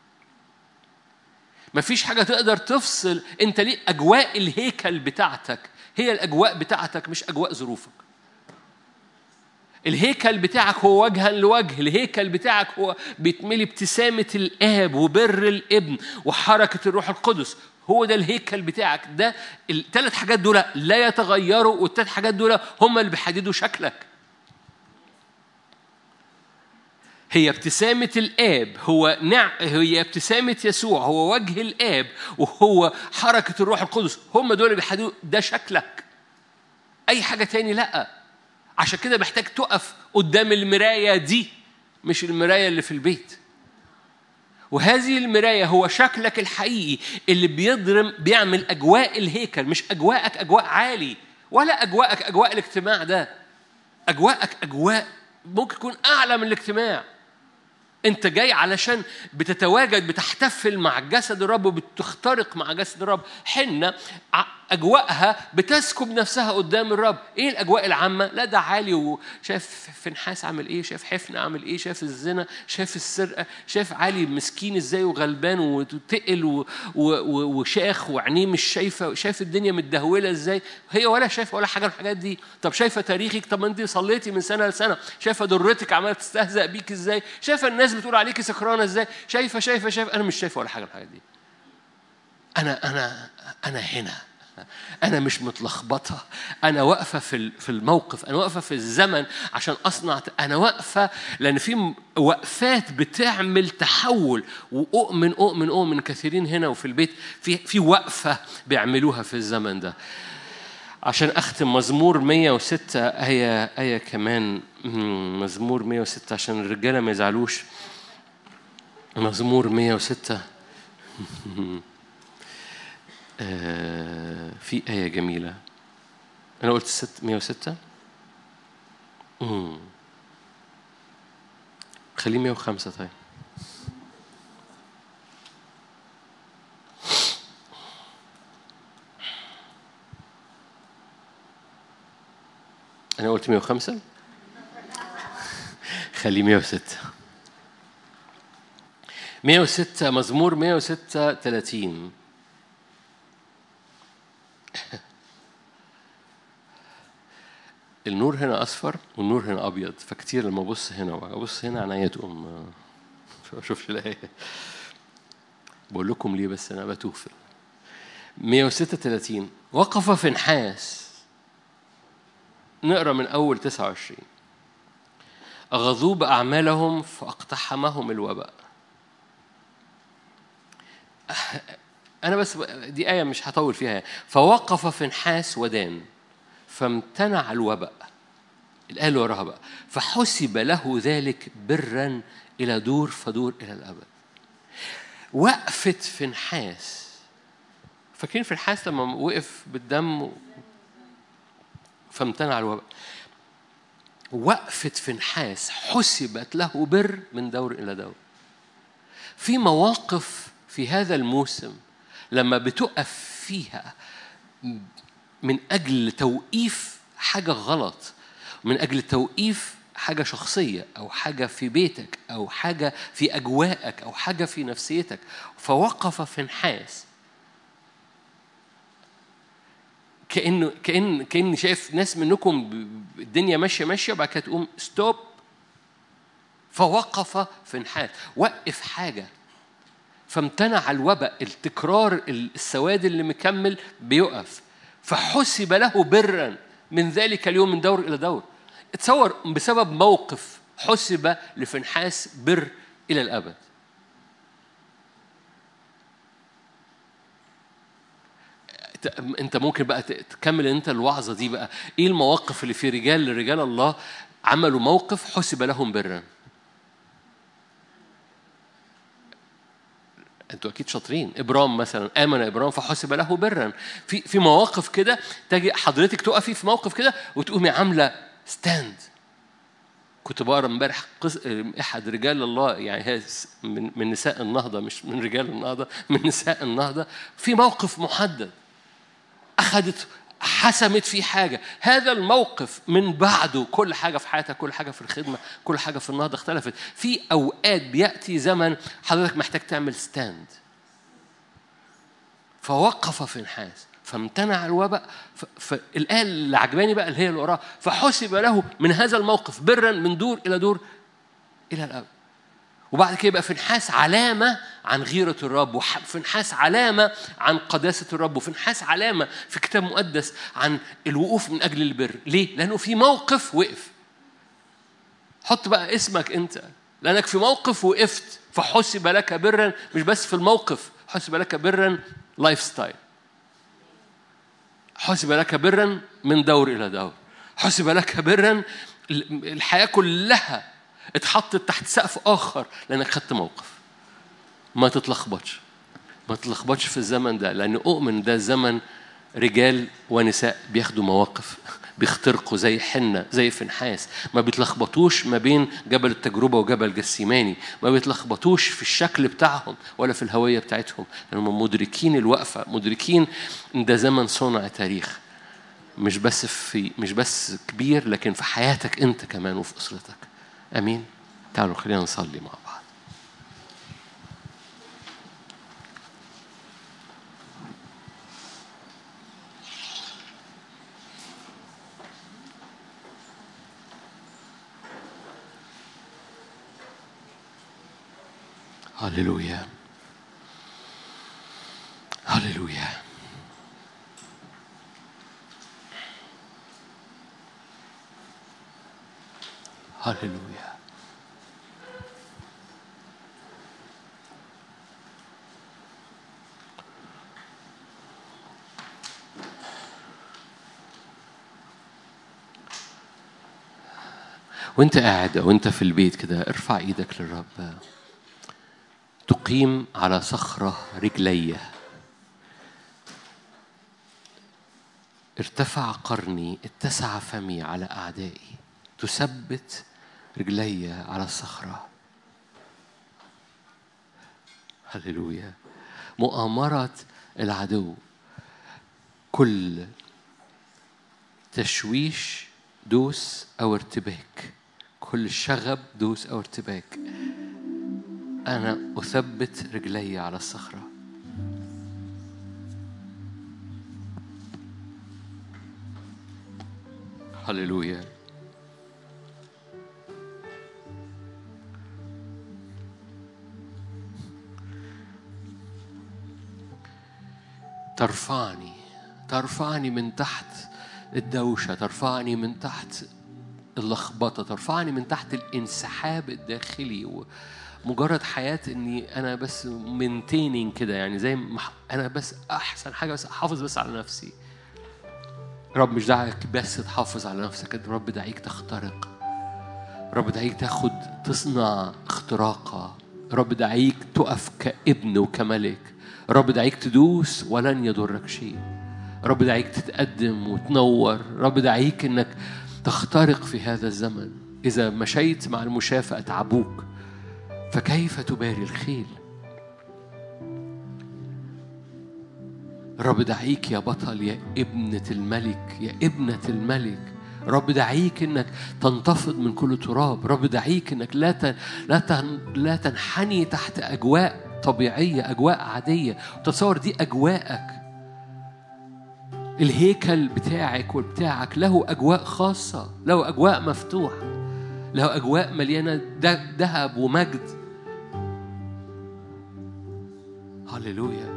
مفيش حاجة تقدر تفصل انت ليه اجواء الهيكل بتاعتك هي الاجواء بتاعتك مش اجواء ظروفك الهيكل بتاعك هو وجها لوجه الهيكل بتاعك هو بيتملي ابتسامة الآب وبر الابن وحركة الروح القدس هو ده الهيكل بتاعك ده الثلاث حاجات دول لا يتغيروا والثلاث حاجات دول هم اللي بيحددوا شكلك هي ابتسامة الآب هو نعم هي ابتسامة يسوع هو وجه الآب وهو حركة الروح القدس هم دول اللي بيحددوا ده شكلك أي حاجة تاني لأ عشان كده محتاج تقف قدام المراية دي مش المراية اللي في البيت وهذه المراية هو شكلك الحقيقي اللي بيضرم بيعمل أجواء الهيكل مش أجواءك أجواء عالي ولا أجواءك أجواء الاجتماع ده أجواءك أجواء ممكن تكون أعلى من الاجتماع انت جاي علشان بتتواجد بتحتفل مع جسد الرب وبتخترق مع جسد الرب حنه اجواءها بتسكب نفسها قدام الرب ايه الاجواء العامه لا ده عالي وشايف فنحاس عامل ايه شايف حفن عامل ايه شايف الزنا شايف السرقه شايف علي مسكين ازاي وغلبان وتقل وشاخ وعينيه مش شايفه شايف الدنيا متدهوله ازاي هي ولا شايفه ولا حاجه من الحاجات دي طب شايفه تاريخك طب انت صليتي من سنه لسنه شايفه ضرتك عماله تستهزأ بيك ازاي شايفه الناس بتقول عليكي سكرانه ازاي شايفه شايفه شايفه انا مش شايفه ولا حاجه من الحاجات دي انا انا انا هنا أنا مش متلخبطة أنا واقفة في في الموقف أنا واقفة في الزمن عشان أصنع أنا واقفة لأن في وقفات بتعمل تحول وأؤمن أؤمن أؤمن كثيرين هنا وفي البيت في في وقفة بيعملوها في الزمن ده عشان أختم مزمور 106 آية آية كمان مزمور 106 عشان الرجالة ما يزعلوش مزمور 106 آه في آية جميلة أنا قلت ست 106 امم خليه 105 طيب أنا قلت 105 خليه 106 106 مزمور 106 30 النور هنا اصفر والنور هنا ابيض فكتير لما ابص هنا وابص هنا عينيا تقوم ما اشوفش الايه بقول لكم ليه بس انا بتوه 136 وقف في نحاس نقرا من اول 29 أغضوا بأعمالهم فاقتحمهم الوباء أنا بس دي آية مش هطول فيها فوقف في نحاس ودان فامتنع الوباء الآية اللي وراها بقى فحسب له ذلك برا إلى دور فدور إلى الأبد وقفت في نحاس فاكرين في نحاس لما وقف بالدم فامتنع الوباء وقفت في نحاس حسبت له بر من دور إلى دور في مواقف في هذا الموسم لما بتقف فيها من أجل توقيف حاجة غلط من أجل توقيف حاجة شخصية أو حاجة في بيتك أو حاجة في أجواءك أو حاجة في نفسيتك فوقف في نحاس كأنه كأن كأن شايف ناس منكم الدنيا ماشية ماشية وبعد كده تقوم ستوب فوقف في نحاس وقف حاجة فامتنع الوباء التكرار السواد اللي مكمل بيقف فحسب له برا من ذلك اليوم من دور إلى دور تصور بسبب موقف حسب لفنحاس بر إلى الأبد انت ممكن بقى تكمل انت الوعظه دي بقى ايه المواقف اللي في رجال رجال الله عملوا موقف حسب لهم برا انتوا اكيد شاطرين ابرام مثلا امن ابرام فحسب له برا في في مواقف كده تجي حضرتك تقفي في موقف كده وتقومي عامله ستاند كنت بقرا امبارح احد رجال الله يعني من من نساء النهضه مش من رجال النهضه من نساء النهضه في موقف محدد اخذت حسمت فيه حاجة هذا الموقف من بعده كل حاجة في حياتك كل حاجة في الخدمة كل حاجة في النهضة اختلفت في أوقات بيأتي زمن حضرتك محتاج تعمل ستاند فوقف في نحاس فامتنع الوباء فالآية اللي عجباني بقى اللي هي اللي وراها فحسب له من هذا الموقف برا من دور إلى دور إلى الأبد وبعد كده يبقى في نحاس علامة عن غيرة الرب وفي نحاس علامة عن قداسة الرب وفي نحاس علامة في كتاب مقدس عن الوقوف من أجل البر ليه؟ لأنه في موقف وقف حط بقى اسمك أنت لأنك في موقف وقفت فحسب لك برا مش بس في الموقف حسب لك برا لايف ستايل حسب لك برا من دور إلى دور حسب لك برا الحياة كلها اتحطت تحت سقف آخر لأنك خدت موقف ما تتلخبطش ما تتلخبطش في الزمن ده لأن أؤمن ده زمن رجال ونساء بياخدوا مواقف بيخترقوا زي حنة زي فنحاس ما بيتلخبطوش ما بين جبل التجربة وجبل جسيماني ما بيتلخبطوش في الشكل بتاعهم ولا في الهوية بتاعتهم لأنهم مدركين الوقفة مدركين إن ده زمن صنع تاريخ مش بس في مش بس كبير لكن في حياتك أنت كمان وفي أسرتك امين تعالوا خلينا نصلي مع بعض هللويا هللويا هللويا وانت قاعد او انت في البيت كده ارفع ايدك للرب تقيم على صخرة رجلي ارتفع قرني اتسع فمي على أعدائي تثبت رجلي على الصخرة هللويا مؤامرة العدو كل تشويش دوس أو ارتباك كل شغب دوس أو ارتباك أنا أثبت رجلي على الصخرة هللويا ترفعني ترفعني من تحت الدوشة ترفعني من تحت اللخبطة ترفعني من تحت الانسحاب الداخلي مجرد حياة إني أنا بس منتينين كده يعني زي أنا بس أحسن حاجة بس أحافظ بس على نفسي رب مش دعك بس تحافظ على نفسك رب دعيك تخترق رب دعيك تاخد تصنع اختراقة رب دعيك تقف كابن وكملك رب دعيك تدوس ولن يضرك شيء رب دعيك تتقدم وتنور رب دعيك انك تخترق في هذا الزمن اذا مشيت مع المشاة فاتعبوك فكيف تباري الخيل رب دعيك يا بطل يا ابنة الملك يا ابنة الملك رب دعيك انك تنتفض من كل تراب رب دعيك انك لا لا لا تنحني تحت اجواء طبيعيه اجواء عاديه تصور دي اجواءك الهيكل بتاعك وبتاعك له اجواء خاصه له اجواء مفتوحه له اجواء مليانه ذهب ومجد هللويا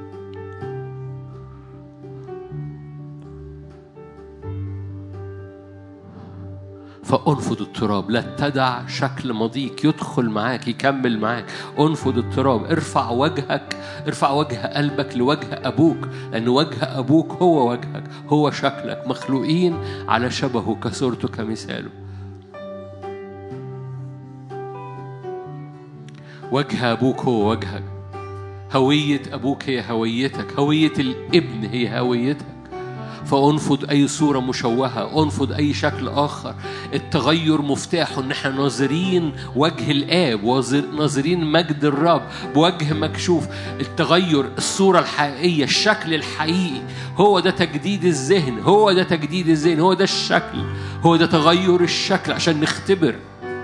فانفض التراب لا تدع شكل مضيق يدخل معاك يكمل معاك انفض التراب ارفع وجهك ارفع وجه قلبك لوجه ابوك لان وجه ابوك هو وجهك هو شكلك مخلوقين على شبهه كصورته كمثاله وجه ابوك هو وجهك هويه ابوك هي هويتك هويه الابن هي هويتك فانفض اي صوره مشوهه انفض اي شكل اخر التغير مفتاحه ان احنا ناظرين وجه الاب ناظرين مجد الرب بوجه مكشوف التغير الصوره الحقيقيه الشكل الحقيقي هو ده تجديد الذهن هو ده تجديد الذهن هو ده الشكل هو ده تغير الشكل عشان نختبر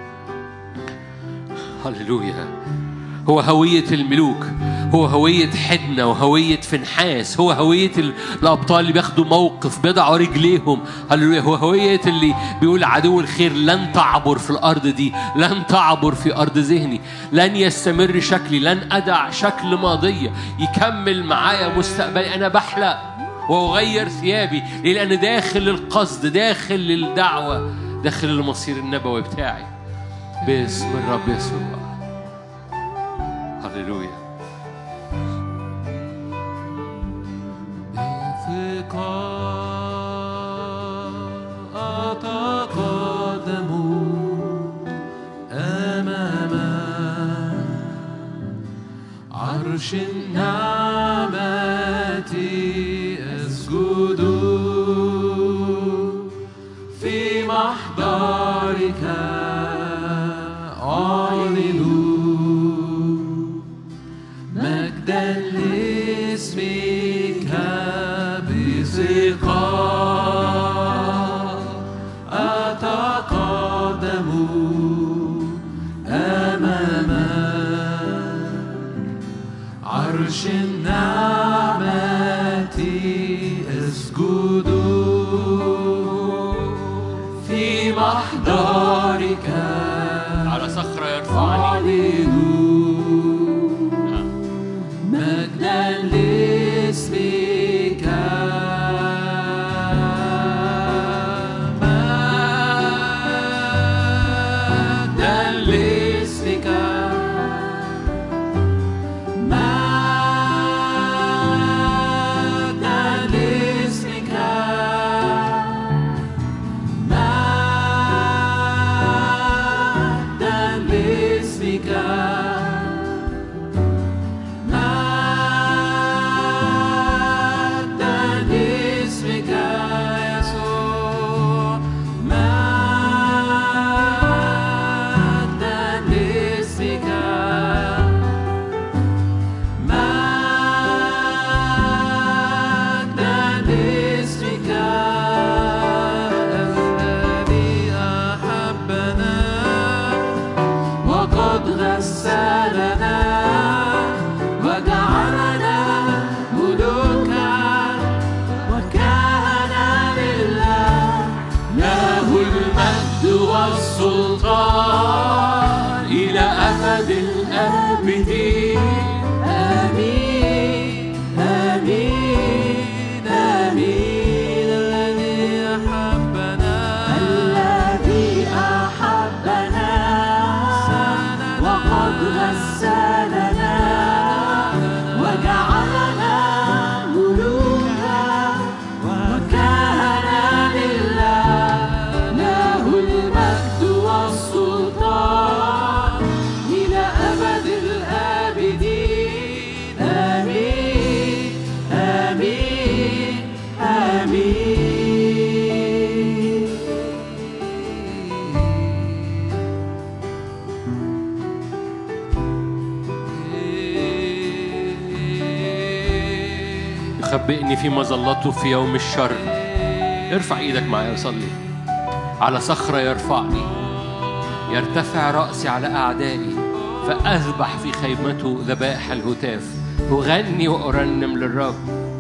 هللويا هو هوية الملوك هو هوية حدنا وهوية فنحاس هو هوية الأبطال اللي بياخدوا موقف بيضعوا رجليهم هللويا هو هوية اللي بيقول عدو الخير لن تعبر في الأرض دي لن تعبر في أرض ذهني لن يستمر شكلي لن أدع شكل ماضية يكمل معايا مستقبلي أنا بحلق وأغير ثيابي لأن داخل القصد داخل الدعوة داخل المصير النبوي بتاعي باسم الرب يسوع هللويا أتقدم أمام عرش النعمة أسجد في محضرك أعلن مجدا لاسمك بثقة أتقدم أمام عرش النعمة أسجد في محضرك على صخرة يرفعني أعلن مجدا لاسمك مجدا لاسمك مجدا لاسمك مجدا لاسمك مجدا لاسمك يسوع مجدا لاسمك مجدا لاسمك الذي أحبنا وقد غسلنا وجعلنا ملوكا وكهنة لله له المجد والسلطان إلى أبد الآبدين آمين آمين آمين الذي أحبنا الذي أحبنا وقد غسلنا وجعلنا ملوكا وكهنة لله له المجد والسلطان إلى أبد الآبدين آمين آمين آمين يخبئني في مظلته في يوم الشر ارفع ايدك معايا وصلي على صخرة يرفعني يرتفع رأسي على أعدائي فأذبح في خيمته ذبائح الهتاف أغني وأرنم للرب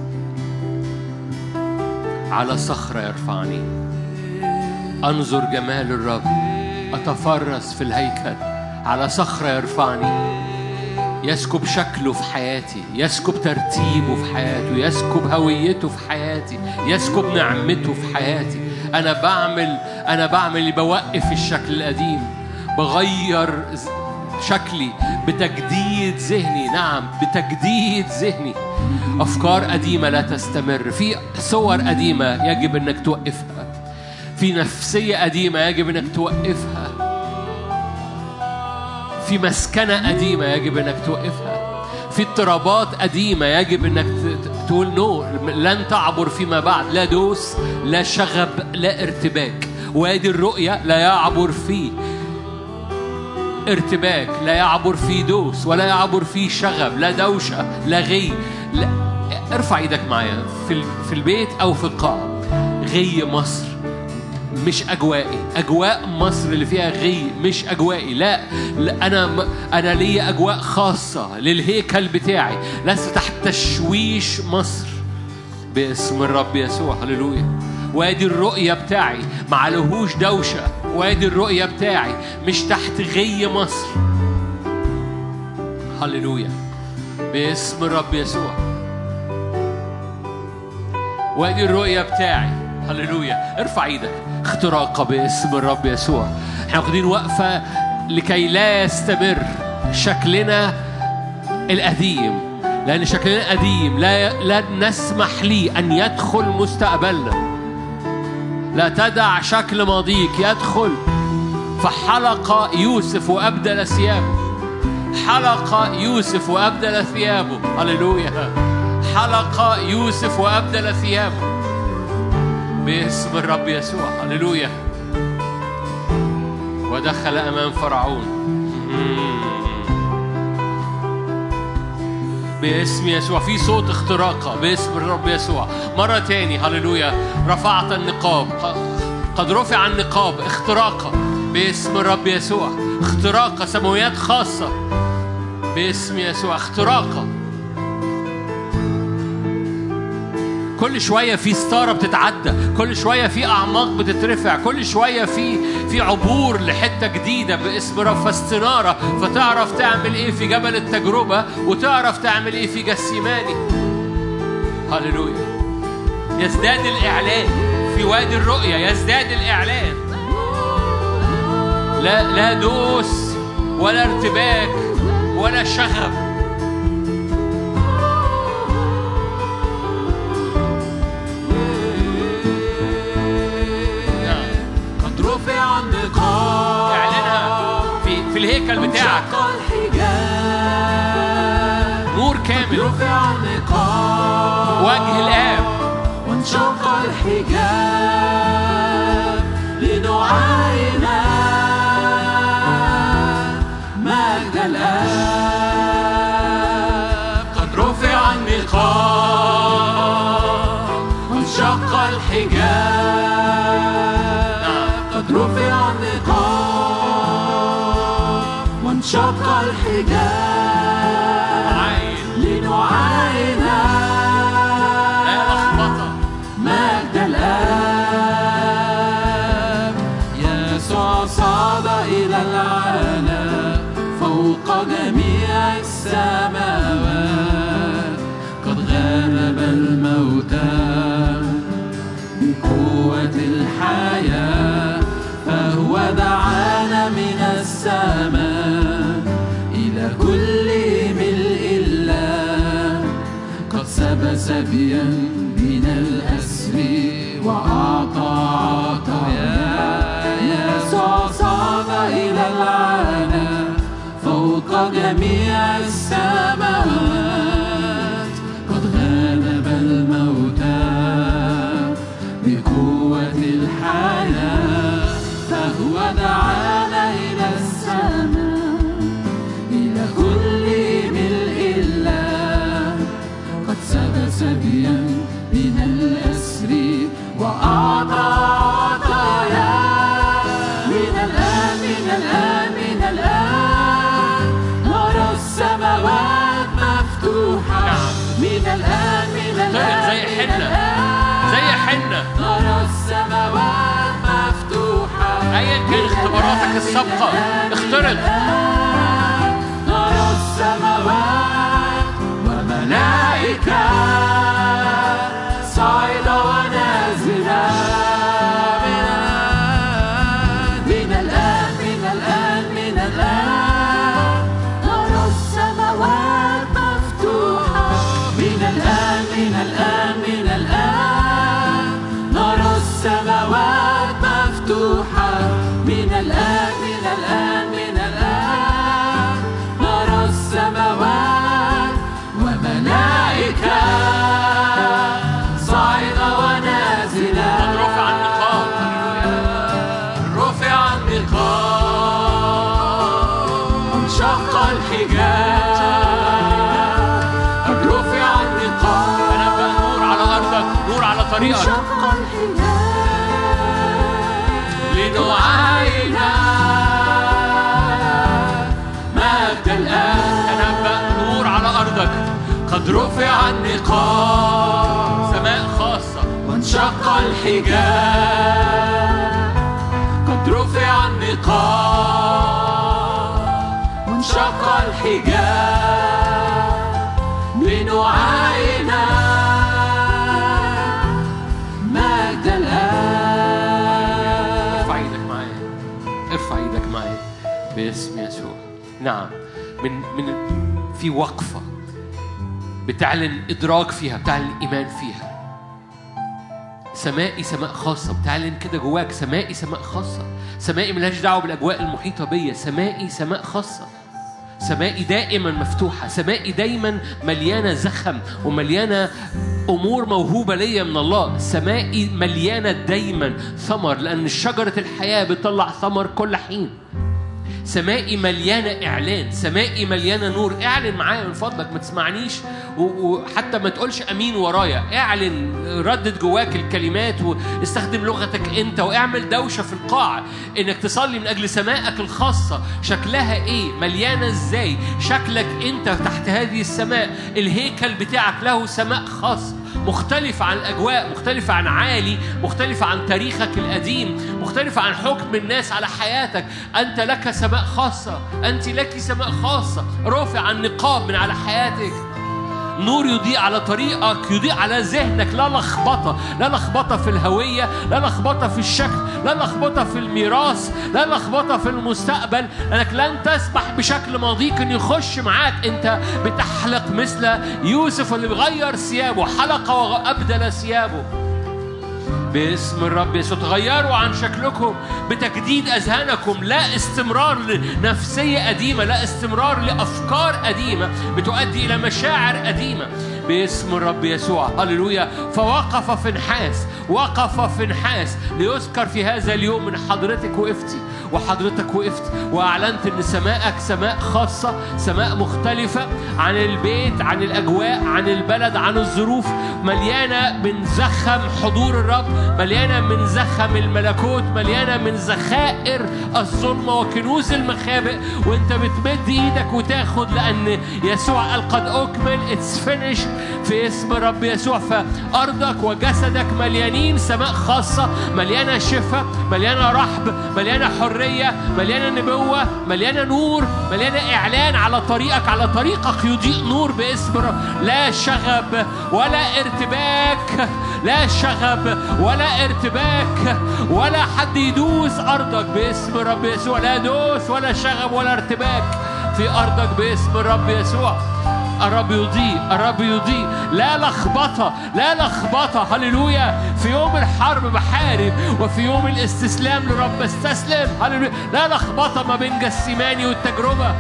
على صخرة يرفعني أنظر جمال الرب أتفرس في الهيكل على صخرة يرفعني يسكب شكله في حياتي يسكب ترتيبه في حياته يسكب هويته في حياتي يسكب نعمته في حياتي انا بعمل انا بعمل اللي بوقف الشكل القديم بغير ز- شكلي بتجديد ذهني نعم بتجديد ذهني افكار قديمه لا تستمر في صور قديمه يجب انك توقفها في نفسيه قديمه يجب انك توقفها في مسكنة قديمة يجب أنك توقفها في اضطرابات قديمة يجب انك ت- ت- تقول نو لن تعبر فيما بعد لا دوس لا شغب لا ارتباك وادي الرؤية لا يعبر فيه ارتباك لا يعبر فيه دوس ولا يعبر فيه شغب لا دوشة لا غي لا ارفع ايدك معايا في ال- في البيت او في القاعة غي مصر مش اجوائي اجواء مصر اللي فيها غي مش اجوائي لا, لا انا م- انا ليا اجواء خاصه للهيكل بتاعي لست تحت تشويش مصر باسم الرب يسوع هللويا وادي الرؤية بتاعي معلهوش دوشة وادي الرؤية بتاعي مش تحت غي مصر هللويا باسم الرب يسوع وادي الرؤية بتاعي هللويا ارفع ايدك اختراقة باسم الرب يسوع احنا واخدين وقفة لكي لا يستمر شكلنا القديم لأن شكلنا قديم لا لا نسمح لي أن يدخل مستقبلنا لا تدع شكل ماضيك يدخل فحلق يوسف وأبدل ثيابه حلق يوسف وأبدل ثيابه هللويا حلق يوسف وأبدل ثيابه باسم الرب يسوع هللويا ودخل أمام فرعون باسم يسوع في صوت اختراقة باسم الرب يسوع مرة تاني هللويا رفعت النقاب قد رفع النقاب اختراقة باسم الرب يسوع اختراقة سماويات خاصة باسم يسوع اختراقة كل شوية في ستارة بتتعدى كل شوية في أعماق بتترفع كل شوية في في عبور لحتة جديدة باسم رب فاستنارة فتعرف تعمل إيه في جبل التجربة وتعرف تعمل إيه في جسيماني هللويا يزداد الإعلان في وادي الرؤية يزداد الإعلان لا لا دوس ولا ارتباك ولا شغب نعم. قد رفع النقاب اعلنها في في الهيكل بتاعك انشق الحجاب نور كامل رفع النقاب وجه الآب وانشق الحجاب لنعاينا مجد الآب قد رفع النقاب وانشق الحجاب قد رفع النقاب وانشق الحجاب عين لنعاينا لا لخبطة مجد الآب يسوع صعد إلى العالم فوق جميع السماوات قد غلب الموتى بقوة الحياة فهو دعانا من السماء إلى كل ملء الله قد سب سبيا من الأسر وأعطى عطايا يسوع صعد إلى العالم فوق جميع السماوات قد غلب الموتى بقوة الحياة فهو دعانا إلى السماء إلى كل ملء الله قد سب سبيا من الأسر وأعطى عطايا من الآن من الآن من الآن نرى السماوات مفتوحة من الآن من الآن زي من حنة. الآن زي حنة نرى السماوات مفتوحة أيا كان اختباراتك السابقة اخترق نرى السماوات وملائكة صاعدة ونازلة من الآن من الآن من الآن نرى السماوات مفتوحة من الآن من الآن من الآن نرى السماوات مفتوحة من الآن من الآن من الآن نرى السماوات قد رفع النقاب سماء خاصة وانشق الحجاب قد رفع النقاب وانشق الحجاب لنعاينا مجد الآب ارفع ايدك معايا ارفع ايدك معايا باسم يسوع نعم من من في وقفة بتعلن إدراك فيها بتعلن إيمان فيها سمائي سماء خاصة بتعلن كده جواك سمائي سماء خاصة سمائي ملهاش دعوة بالأجواء المحيطة بيا سمائي سماء خاصة سمائي دائما مفتوحة سمائي دايما مليانة زخم ومليانة أمور موهوبة ليا من الله سمائي مليانة دايما ثمر لأن شجرة الحياة بتطلع ثمر كل حين سمائي مليانة إعلان سمائي مليانة نور اعلن معايا من فضلك ما تسمعنيش و- وحتى ما تقولش أمين ورايا اعلن ردد جواك الكلمات واستخدم لغتك أنت واعمل دوشة في القاعة إنك تصلي من أجل سمائك الخاصة شكلها إيه مليانة إزاي شكلك أنت تحت هذه السماء الهيكل بتاعك له سماء خاصة مختلفة عن الأجواء مختلفة عن عالي مختلفة عن تاريخك القديم مختلفة عن حكم الناس على حياتك أنت لك سماء خاصة أنت لك سماء خاصة رافع النقاب من على حياتك نور يضيء على طريقك يضيء على ذهنك لا لخبطة لا لخبطة في الهوية لا لخبطة في الشكل لا لخبطة في الميراث لا لخبطة في المستقبل لأنك لن تسمح بشكل ماضيك أن يخش معاك أنت بتحلق مثل يوسف اللي بغير ثيابه حلق وأبدل ثيابه باسم الرب يسوع تغيروا عن شكلكم بتجديد اذهانكم لا استمرار لنفسيه قديمه لا استمرار لافكار قديمه بتؤدي الى مشاعر قديمه باسم الرب يسوع هللويا فوقف في نحاس وقف في نحاس ليذكر في هذا اليوم من حضرتك وقفتي وحضرتك وقفت واعلنت ان سماءك سماء خاصه سماء مختلفه عن البيت عن الاجواء عن البلد عن الظروف مليانه من زخم حضور الرب مليانه من زخم الملكوت مليانه من ذخائر الظلمه وكنوز المخابئ وانت بتمد ايدك وتاخد لان يسوع قال قد اكمل اتس فينيش في اسم الرب يسوع فارضك وجسدك مليانين سماء خاصه مليانه شفاء مليانه رحب مليانه حريه مليانه نبوه مليانه نور مليانه اعلان على طريقك على طريقك يضيء نور باسم الرب لا شغب ولا ارتباك لا شغب ولا ارتباك ولا حد يدوس ارضك باسم الرب يسوع لا دوس ولا شغب ولا ارتباك في ارضك باسم الرب يسوع الرب يضيء الرب يضيء لا لخبطة لا لخبطة هللويا في يوم الحرب بحارب وفي يوم الاستسلام لرب استسلم هللويا لا لخبطة ما بين جسيماني والتجربة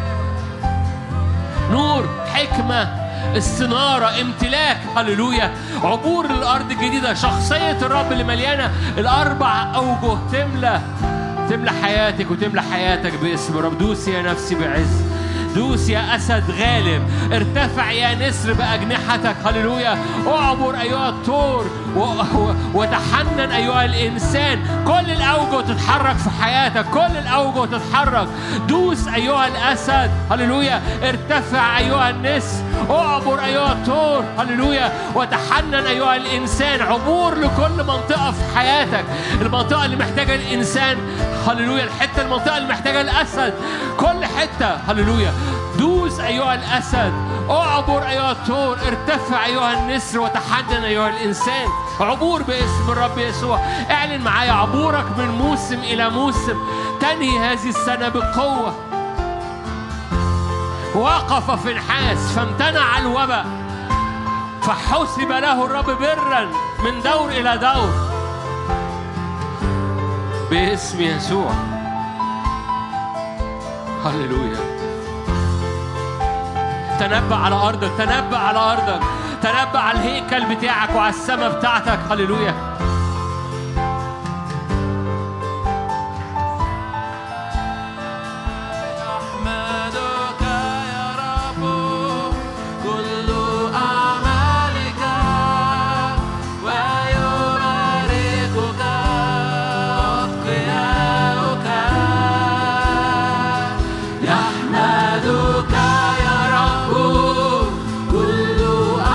نور حكمة استنارة امتلاك هللويا عبور للأرض الجديدة شخصية الرب اللي مليانة الأربع أوجه تملى تملى حياتك وتملى حياتك باسم الرب دوس يا نفسي بعز دوس يا أسد غالب ارتفع يا نسر بأجنحتك هللويا اعبر أيها الطور و- و- وتحنن أيها الإنسان كل الأوجه تتحرك في حياتك كل الأوجه تتحرك دوس أيها الأسد هللويا ارتفع أيها النسر اعبر أيها الطور هللويا وتحنن أيها الإنسان عبور لكل منطقة في حياتك المنطقة اللي محتاجة الإنسان هللويا الحتة المنطقة اللي محتاجة الأسد كل حتة هللويا دوس أيها الأسد اعبر أيها الطور ارتفع أيها النسر وتحنن أيها الإنسان عبور باسم الرب يسوع اعلن معايا عبورك من موسم إلى موسم تنهي هذه السنة بقوة وقف في نحاس فامتنع الوباء فحسب له الرب برا من دور إلى دور باسم يسوع هللويا تنبأ على أرضك تنبأ على أرضك تنبأ على الهيكل بتاعك وعلى السماء بتاعتك هللويا أحمدك يا رب كل أعمالك ويباركك أتقياؤك يحمدك يا رب كل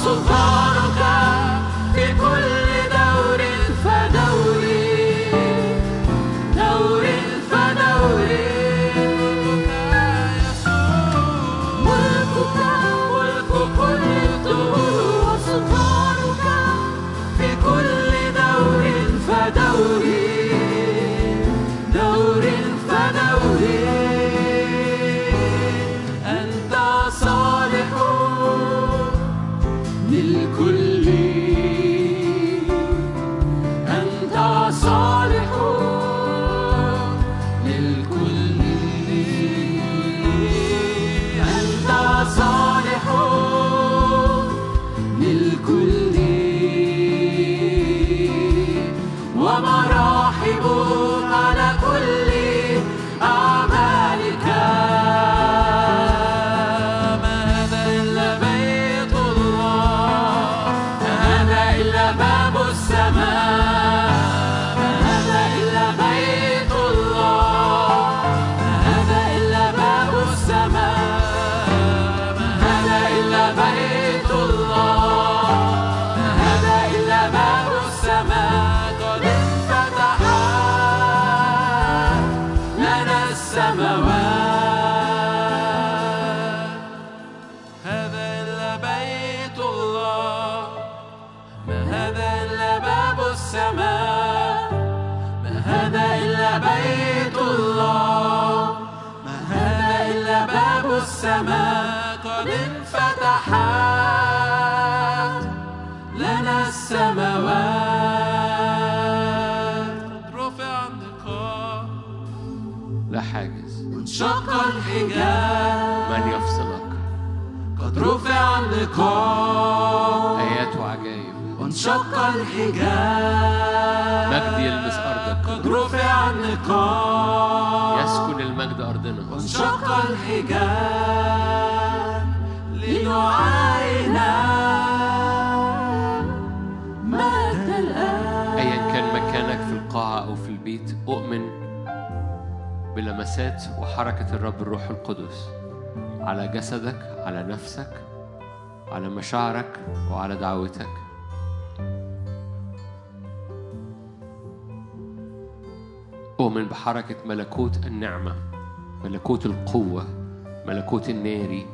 وسلطانك في كل دور فدوري دور فدوري ملكك ملك كل الدهور وسلطانك في كل دور فدوري دور فدوري أنت صالح للكل أنت صالح للكل أنت صالح للكل ومراحب على كل أعمالك ما هذا إلا بيت الله ما هذا إلا باب السماء ما هذا إلا بيت الله ما هذا إلا باب السماء ما هذا إلا بيت الله ما هذا إلا باب السماء قد انفتحت لنا السماوات هذا إلا بيت الله ما هذا إلا باب السماء ما هذا إلا بيت الله ما هذا إلا باب السماء قد انفتحت لنا السماوات قد رفع النقاب لا حاجز وانشق الحجاب من يفصلك قد رفع النقاب آيات وعجائب وانشق الحجاب مجد يلمس أرضك قد رفع النقاب يسكن المجد أرضنا وانشق الحجاب لنعاين مجد الآب أيا كان مكانك في القاعة أو في البيت أؤمن بلمسات وحركة الرب الروح القدس على جسدك على نفسك على مشاعرك وعلى دعوتك أؤمن بحركة ملكوت النعمة ملكوت القوة ملكوت الناري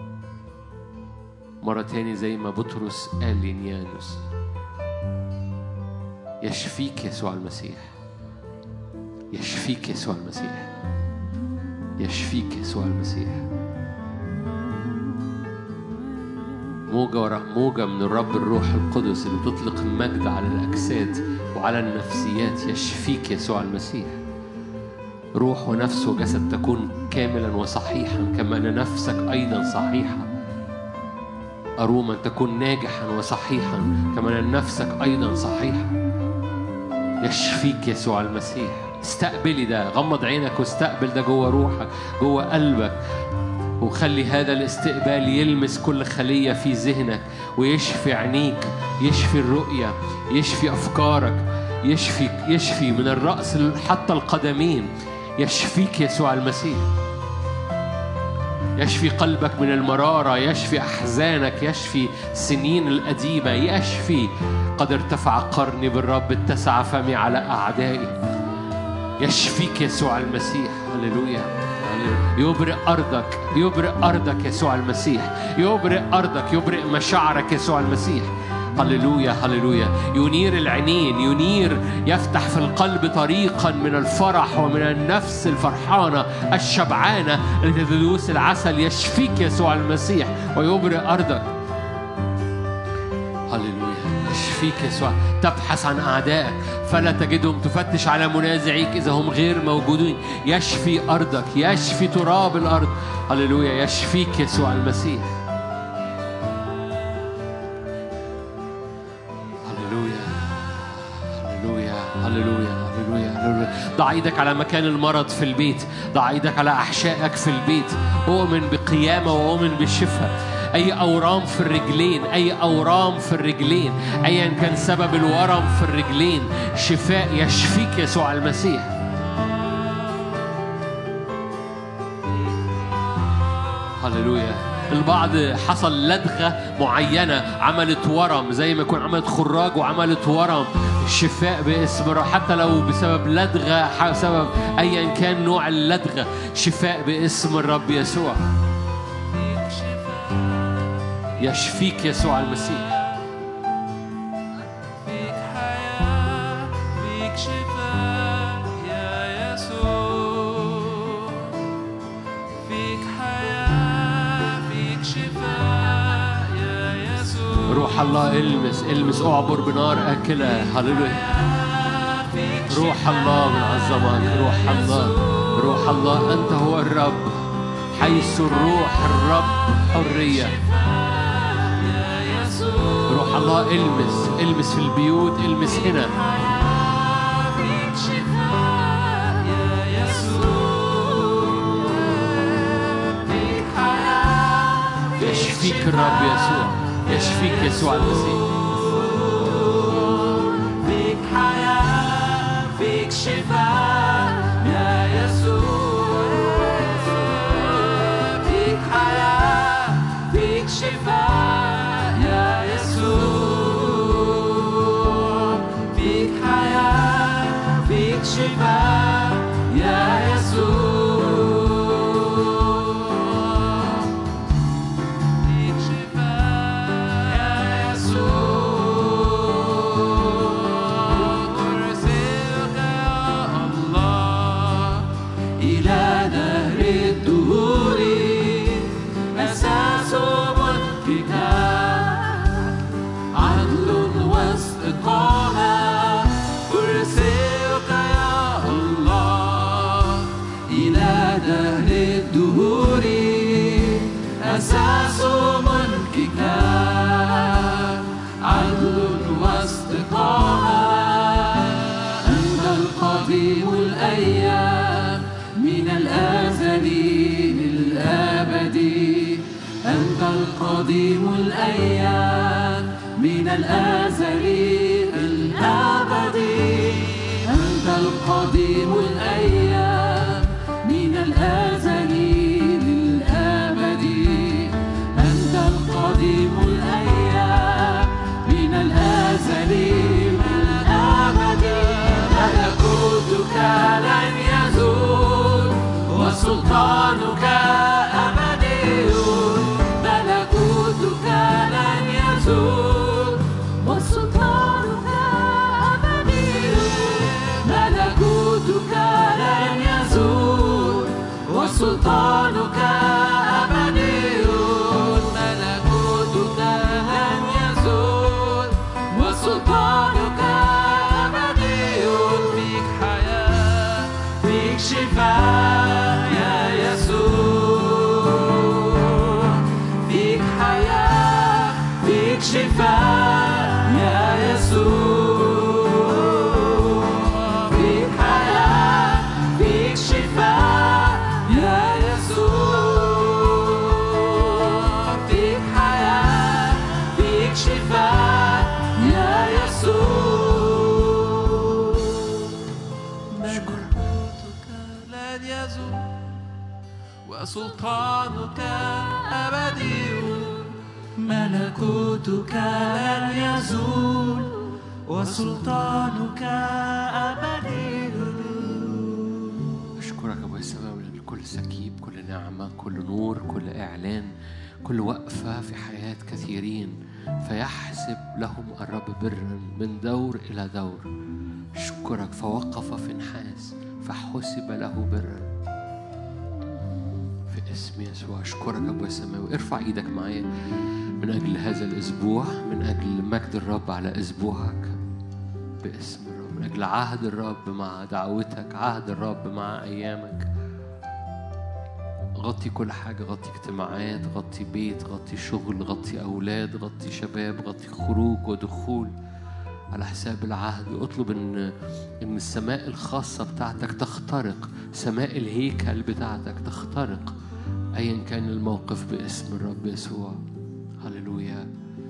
مرة تاني زي ما بطرس قال لنيانوس يشفيك يسوع المسيح يشفيك يسوع المسيح يشفيك يسوع المسيح موجة ورا موجة من الرب الروح القدس اللي بتطلق المجد على الأجساد وعلى النفسيات يشفيك يسوع المسيح روح ونفس وجسد تكون كاملا وصحيحا كما أن نفسك أيضا صحيحة أروما تكون ناجحا وصحيحا كما أن نفسك أيضا صحيحة يشفيك يسوع المسيح استقبلي ده غمض عينك واستقبل ده جوه روحك جوه قلبك وخلي هذا الاستقبال يلمس كل خلية في ذهنك ويشفي عينيك يشفي الرؤية يشفي أفكارك يشفي يشفي من الرأس حتى القدمين يشفيك يسوع المسيح يشفي قلبك من المرارة يشفي أحزانك يشفي سنين القديمة يشفي قد ارتفع قرني بالرب اتسع فمي على أعدائي يشفيك يسوع المسيح هللويا هللويا. يبرئ أرضك يبرئ أرضك يسوع المسيح يبرئ أرضك يبرئ مشاعرك يسوع المسيح هللويا هللويا ينير العينين ينير يفتح في القلب طريقا من الفرح ومن النفس الفرحانة الشبعانة التي تدوس العسل يشفيك يسوع المسيح ويبرئ أرضك هللويا يشفيك يسوع تبحث عن أعدائك فلا تجدهم تفتش على منازعيك إذا هم غير موجودين يشفي أرضك يشفي تراب الأرض هللويا يشفيك يسوع المسيح هللويا هللويا هللويا هللويا هللويا ضع ايدك على مكان المرض في البيت ضع ايدك على احشائك في البيت اؤمن بقيامه واؤمن بالشفاء اي اورام في الرجلين اي اورام في الرجلين ايا كان سبب الورم في الرجلين شفاء يشفيك يسوع المسيح هللويا البعض حصل لدغة معينة عملت ورم زي ما يكون عملت خراج وعملت ورم شفاء باسم الرب حتى لو بسبب لدغة بسبب أيا كان نوع اللدغة شفاء باسم الرب يسوع فيك شفاء يشفيك يسوع المسيح فيك حياة فيك شفاء يا يسوع فيك حياة فيك شفاء يا يسوع روح الله المس المس اعبر بنار أكلة هللويا فيك روح الله من عظمك روح الله روح الله أنت هو الرب حيث الروح الرب حرية يا يسوع روح الله المس المس في البيوت المس هنا فيك شفاء يا يسوع فيك حياة يشفيك الرب يسوع يشفيك يسوع المسيح فيك حياة فيك شفاء يا يسوع فيك حياة فيك شفاء يا يسوع فيك حياة فيك شفاء يا يسوع فيك شفاء يا يسوع أرسلك يا الله إلى دهر الدهور أساس ملكك عدل واستقامة أرسلك يا الله إلى دهر الدهور أساس ملكك عدل واستقامة أنت القديم الأيام من الأزل للأبد أنت القديم الأيام من الأزل للأبد أنت القديم الأيام من الأزل للأبد أنت القديم الأيام من الأزل للأبد ملكوتك لن يزول وسلطانك أبدي ملكوتك لن يزول وسلطانك أبدي ملكوتك لن يزول وسلطانك أبدي ملكوتك لن يزول وسلطانك أبدي فيك حياة فيك شفاء يا يسوع فيك حياة فيك شفاء يا يسوع فيك حياة فيك شفاء يا يسوع فيك حياة فيك شفاء يا يسوع ملكوتك لن يزول وسلطانك أبدي ملكوتك لن يزول وسلطانك أبدي أشكرك أبو السماوي لكل سكيب كل نعمة كل نور كل إعلان كل وقفة في حياة كثيرين فيحسب لهم الرب برا من دور إلى دور أشكرك فوقف في نحاس فحسب له برا في اسم يسوع أشكرك أبو السماوي ارفع إيدك معايا من أجل هذا الأسبوع من أجل مجد الرب على أسبوعك باسم الرب من أجل عهد الرب مع دعوتك عهد الرب مع أيامك غطي كل حاجة غطي اجتماعات غطي بيت غطي شغل غطي أولاد غطي شباب غطي خروج ودخول على حساب العهد اطلب ان ان السماء الخاصة بتاعتك تخترق سماء الهيكل بتاعتك تخترق ايا كان الموقف باسم الرب يسوع هللويا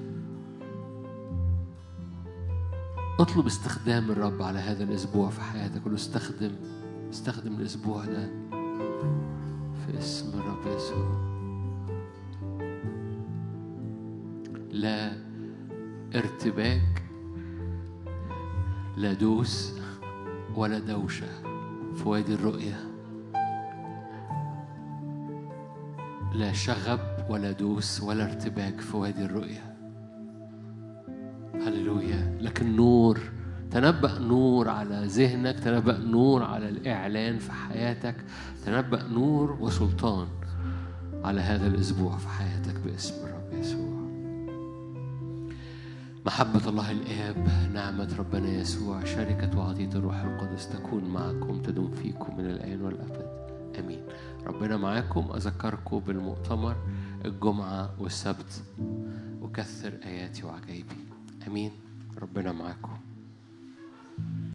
اطلب استخدام الرب على هذا الاسبوع في حياتك قول له استخدم استخدم الاسبوع ده في اسم الرب يسوع لا ارتباك لا دوس ولا دوشة في وادي الرؤية لا شغب ولا دوس ولا ارتباك في وادي الرؤية هللويا لكن نور تنبأ نور على ذهنك تنبأ نور على الإعلان في حياتك تنبأ نور وسلطان على هذا الأسبوع في حياتك باسم الرب يسوع محبة الله الآب نعمة ربنا يسوع شركة وعطية الروح القدس تكون معكم تدوم فيكم من الآن والأبد آمين ربنا معاكم أذكركم بالمؤتمر الجمعة والسبت وكثر آياتي وعجائبي آمين ربنا معاكم